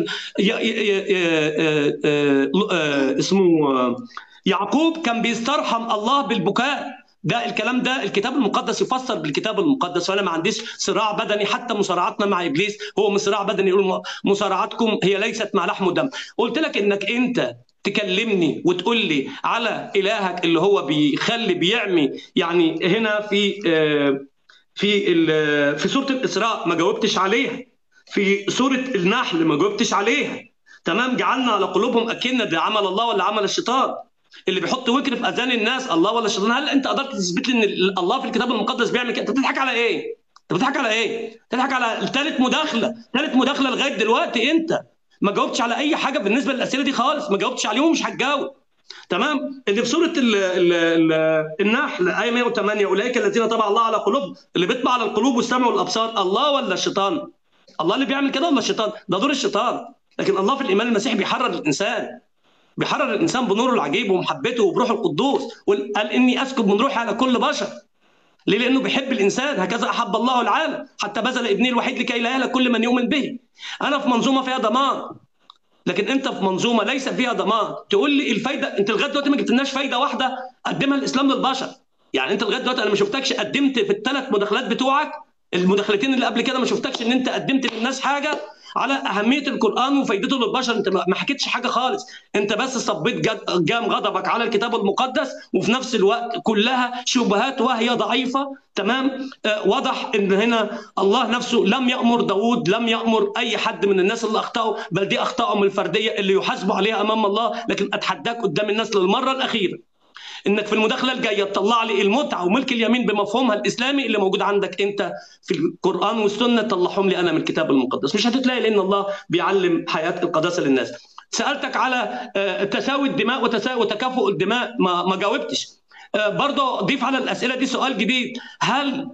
اسمه يعقوب كان بيسترحم الله بالبكاء ده الكلام ده الكتاب المقدس يفسر بالكتاب المقدس وانا ما عنديش صراع بدني حتى مصارعتنا مع ابليس هو مش صراع بدني يقول مصارعتكم هي ليست مع لحم ودم قلت لك انك انت تكلمني وتقول لي على الهك اللي هو بيخلي بيعمي يعني هنا في في في سوره الاسراء ما جاوبتش عليها في سوره النحل ما جاوبتش عليها تمام جعلنا على قلوبهم اكنه ده عمل الله ولا عمل الشيطان اللي بيحط وكر في اذان الناس الله ولا الشيطان هل انت قدرت تثبت لي ان الله في الكتاب المقدس بيعمل كده انت بتضحك على ايه انت بتضحك على ايه بتضحك على ثالث مداخله ثالث مداخله لغايه دلوقتي انت ما جاوبتش على اي حاجه بالنسبه للاسئله دي خالص ما جاوبتش عليهم مش هتجاوب تمام اللي في سوره ال ال ال النحل ايه 108 اولئك الذين طبع الله على قلوبهم اللي بيطبع على القلوب والسمع والابصار الله ولا الشيطان الله اللي بيعمل كده ولا الشيطان ده دور الشيطان لكن الله في الايمان المسيحي بيحرر الانسان بيحرر الانسان بنوره العجيب ومحبته وبروحه القدوس قال اني اسكب من روحي على كل بشر ليه؟ لانه بيحب الانسان هكذا احب الله العالم حتى بذل ابنه الوحيد لكي لا يهلك كل من يؤمن به. انا في منظومه فيها ضمان لكن انت في منظومه ليس فيها ضمان تقول لي الفايده انت لغايه دلوقتي ما جبتلناش فايده واحده قدمها الاسلام للبشر. يعني انت لغايه دلوقتي انا ما شفتكش قدمت في الثلاث مداخلات بتوعك المداخلتين اللي قبل كده ما شفتكش ان انت قدمت للناس حاجه على اهميه القران وفائدته للبشر انت ما حكيتش حاجه خالص انت بس صبيت جام غضبك على الكتاب المقدس وفي نفس الوقت كلها شبهات وهي ضعيفه تمام آه واضح ان هنا الله نفسه لم يامر داوود لم يامر اي حد من الناس اللي اخطاوا بل دي اخطائهم الفرديه اللي يحاسبوا عليها امام الله لكن اتحداك قدام الناس للمره الاخيره انك في المداخله الجايه تطلع لي المتعه وملك اليمين بمفهومها الاسلامي اللي موجود عندك انت في القران والسنه طلعهم لي انا من الكتاب المقدس مش هتتلاقي لان الله بيعلم حياه القداسه للناس سالتك على تساوي الدماء وتساوي وتكافؤ الدماء ما ما جاوبتش برضه ضيف على الاسئله دي سؤال جديد هل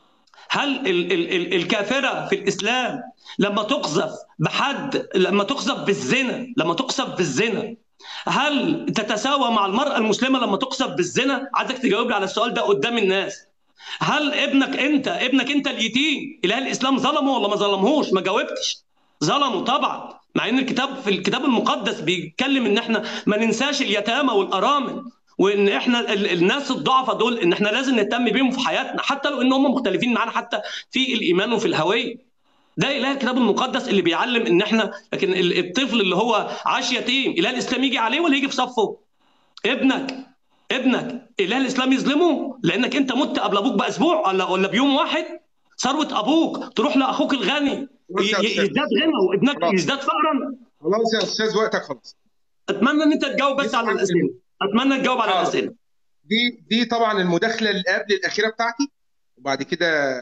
هل ال ال ال الكافره في الاسلام لما تقذف بحد لما تقذف بالزنا لما تقذف بالزنا هل تتساوى مع المرأة المسلمة لما تقذف بالزنا؟ عايزك تجاوب لي على السؤال ده قدام الناس. هل ابنك انت ابنك انت اليتيم اله الاسلام ظلمه ولا ما ظلمهوش؟ ما جاوبتش. ظلمه طبعا مع ان الكتاب في الكتاب المقدس بيتكلم ان احنا ما ننساش اليتامى والارامل وان احنا الناس الضعفاء دول ان احنا لازم نهتم بيهم في حياتنا حتى لو ان هم مختلفين معانا حتى في الايمان وفي الهويه. ده اله الكتاب المقدس اللي بيعلم ان احنا لكن الطفل اللي هو عاش يتيم اله الاسلام يجي عليه ولا يجي في صفه؟ ابنك ابنك اله الاسلام يظلمه لانك انت مت قبل ابوك باسبوع ولا ولا بيوم واحد ثروه ابوك تروح لاخوك الغني يزداد غنى وابنك يزداد فقرا خلاص يا استاذ وقتك خلص اتمنى ان انت تجاوب بس على الاسئله اتمنى تجاوب على آه. الاسئله دي دي طبعا المداخله اللي قبل الاخيره بتاعتي وبعد كده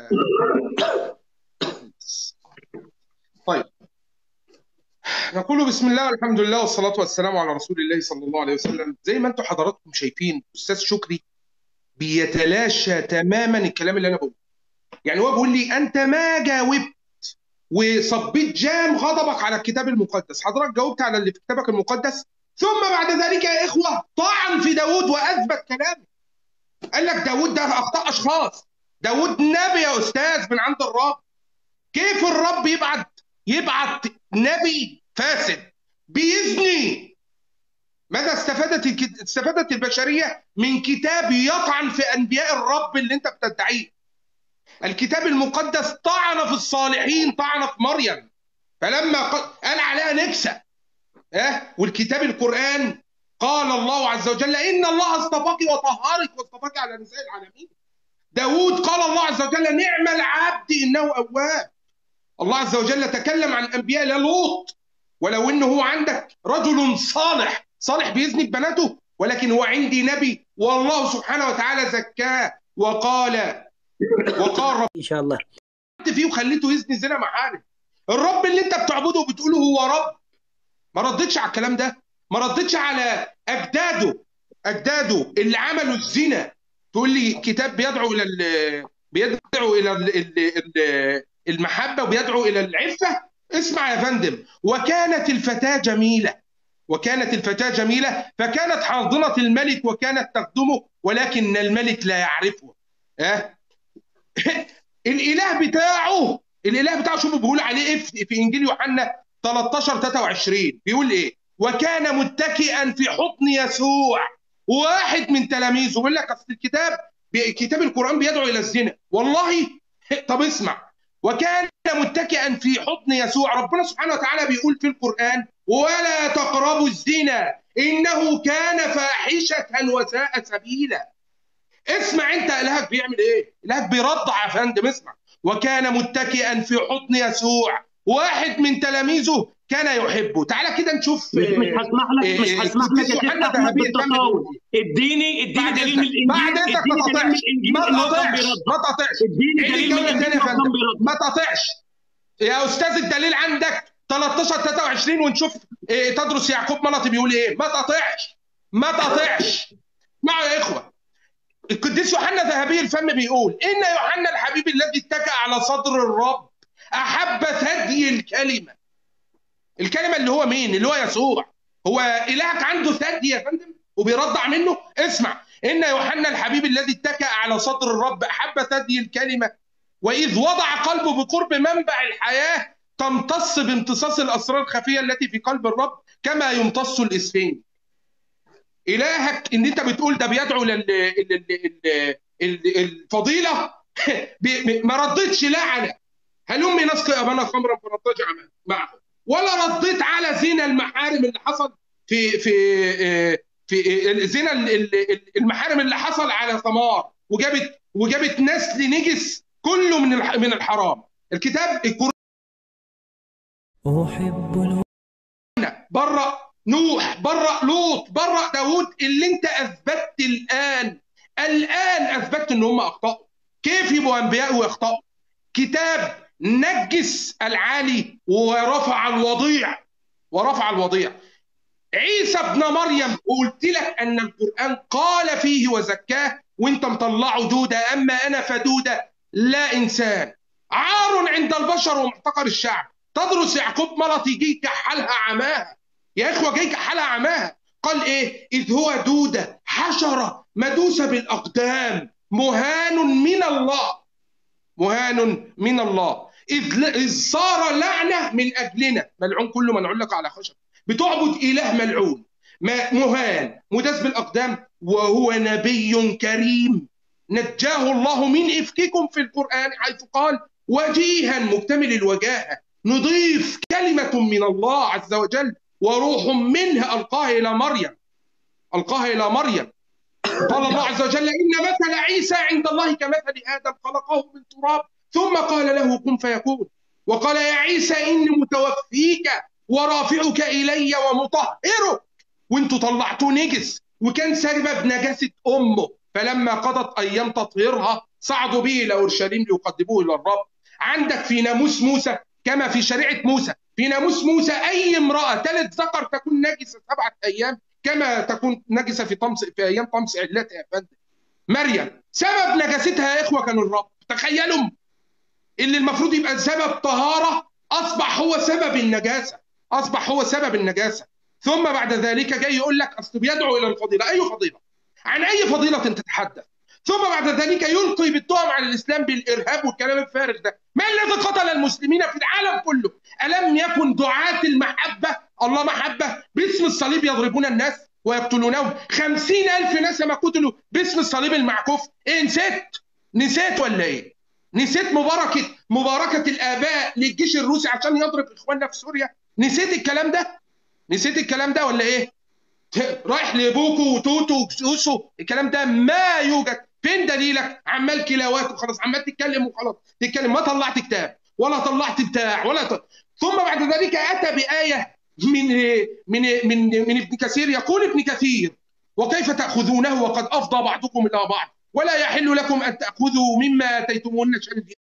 طيب نقول بسم الله والحمد لله والصلاة والسلام على رسول الله صلى الله عليه وسلم زي ما انتم حضراتكم شايفين أستاذ شكري بيتلاشى تماما الكلام اللي أنا بقوله يعني هو بيقول لي أنت ما جاوبت وصبيت جام غضبك على الكتاب المقدس حضرتك جاوبت على اللي في كتابك المقدس ثم بعد ذلك يا إخوة طعن في داود وأثبت كلامه قال لك داود ده أخطاء أشخاص داود نبي يا أستاذ من عند الرب كيف الرب يبعت يبعت نبي فاسد بيزني ماذا استفادت استفادت البشريه من كتاب يطعن في انبياء الرب اللي انت بتدعيه الكتاب المقدس طعن في الصالحين طعن في مريم فلما قال عليها نكسه اه والكتاب القران قال الله عز وجل ان الله اصطفاك وطهرك واصطفاك على نساء العالمين داود قال الله عز وجل نعم العبد انه اواب الله عز وجل تكلم عن انبياء لوط ولو انه هو عندك رجل صالح صالح بيزني ببناته ولكن هو عندي نبي والله سبحانه وتعالى زكاه وقال وقال رب ان شاء الله فيه وخليته يزني زنا محارم الرب اللي انت بتعبده وبتقوله هو رب ما ردتش على الكلام ده ما ردتش على اجداده اجداده اللي عملوا الزنا تقول لي كتاب بيدعو الى ال بيدعو الى ال المحبه وبيدعو الى العفه اسمع يا فندم وكانت الفتاه جميله وكانت الفتاه جميله فكانت حاضنه الملك وكانت تخدمه ولكن الملك لا يعرفه ها الاله بتاعه الاله بتاعه شوفوا بيقول عليه ايه في انجيل يوحنا 13 23 بيقول ايه وكان متكئا في حضن يسوع واحد من تلاميذه بيقول لك اصل الكتاب كتاب القران بيدعو الى الزنا والله طب اسمع وكان متكئا في حضن يسوع ربنا سبحانه وتعالى بيقول في القران ولا تقربوا الزنا انه كان فاحشه وساء سبيلا اسمع انت الهك بيعمل ايه الهك بيرضع يا فندم اسمع وكان متكئا في حضن يسوع واحد من تلاميذه كان يحبه تعالى كده نشوف مش مش هسمح لك مش هسمح لك يا احمد بالتطاول اديني اديني دليل من الانجيل بعد انت ما تقطعش ما تقطعش ما تقطعش اديني دليل من الانجيل ما تقطعش يا استاذ الدليل عندك 13 23 ونشوف إيه تدرس يعقوب ملطي بيقول ايه ما تقطعش ما تقطعش اسمعوا يا اخوه القديس يوحنا ذهبي الفم بيقول ان يوحنا الحبيب الذي اتكى على صدر الرب احب ثدي الكلمه الكلمه اللي هو مين اللي هو يسوع هو الهك عنده ثدي يا فندم وبيرضع منه اسمع ان يوحنا الحبيب الذي اتكى على صدر الرب احب ثدي الكلمه واذ وضع قلبه بقرب منبع الحياه تمتص بامتصاص الاسرار الخفيه التي في قلب الرب كما يمتص الاسفنج الهك ان انت بتقول ده بيدعو للفضيله ما ردتش لا على هلم نسقي ابانا خمرا فنضطجع معه ولا رديت على زنا المحارم اللي حصل في في في زنا المحارم اللي حصل على ثمار وجابت وجابت نسل نجس كله من من الحرام الكتاب القرآن أحب برأ نوح برأ لوط برأ داوود اللي انت اثبتت الان الان اثبتت ان هم اخطاوا كيف يبقوا انبياء ويخطئوا كتاب نجس العالي ورفع الوضيع ورفع الوضيع عيسى ابن مريم وقلت لك ان القران قال فيه وزكاه وانت مطلعه دوده اما انا فدوده لا انسان عار عند البشر ومحتقر الشعب تدرس يعقوب ملطي جه كحلها عماها يا اخوه جاي كحلها عماها قال ايه اذ هو دوده حشره مدوسه بالاقدام مهان من الله مهان من الله إذ, إذ صار لعنة من أجلنا ملعون كل من علق على خشب بتعبد إله ملعون مهان مداس بالأقدام وهو نبي كريم نجاه الله من إفككم في القرآن حيث قال وجيها مكتمل الوجاهة نضيف كلمة من الله عز وجل وروح منه ألقاها إلى مريم ألقاها إلى مريم قال الله عز وجل إن مثل عيسى عند الله كمثل آدم خلقه من تراب ثم قال له كن فيكون وقال يا عيسى إني متوفيك ورافعك إلي ومطهرك وانتوا طلعتوه نجس وكان سبب نجاسة أمه فلما قضت أيام تطهيرها صعدوا به إلى أورشليم ليقدموه إلى الرب عندك في ناموس موسى كما في شريعة موسى في ناموس موسى أي امرأة تلد ذكر تكون نجسة سبعة أيام كما تكون نجسة في طمس في أيام طمس علتها يا فندم مريم سبب نجاستها يا إخوة كان الرب تخيلوا اللي المفروض يبقى سبب طهارة أصبح هو سبب النجاسة أصبح هو سبب النجاسة ثم بعد ذلك جاي يقول لك أصل بيدعو إلى الفضيلة أي فضيلة عن أي فضيلة تتحدث ثم بعد ذلك يلقي بالتهم على الإسلام بالإرهاب والكلام الفارغ ده ما الذي قتل المسلمين في العالم كله ألم يكن دعاة المحبة الله محبة باسم الصليب يضربون الناس ويقتلونهم خمسين ألف ناس ما قتلوا باسم الصليب المعكوف إيه نسيت نسيت ولا إيه نسيت مباركه مباركه الاباء للجيش الروسي عشان يضرب اخواننا في سوريا نسيت الكلام ده نسيت الكلام ده ولا ايه رايح لبوكو وتوتو وسوسو الكلام ده ما يوجد فين دليلك عمال كلاوات وخلاص عمال تتكلم وخلاص تتكلم ما طلعت كتاب ولا طلعت بتاع ولا ط... ثم بعد ذلك اتى بايه من من من من ابن كثير يقول ابن كثير وكيف تاخذونه وقد افضى بعضكم الى بعض ولا يحل لكم ان تاخذوا مما اتيتموهن شيئا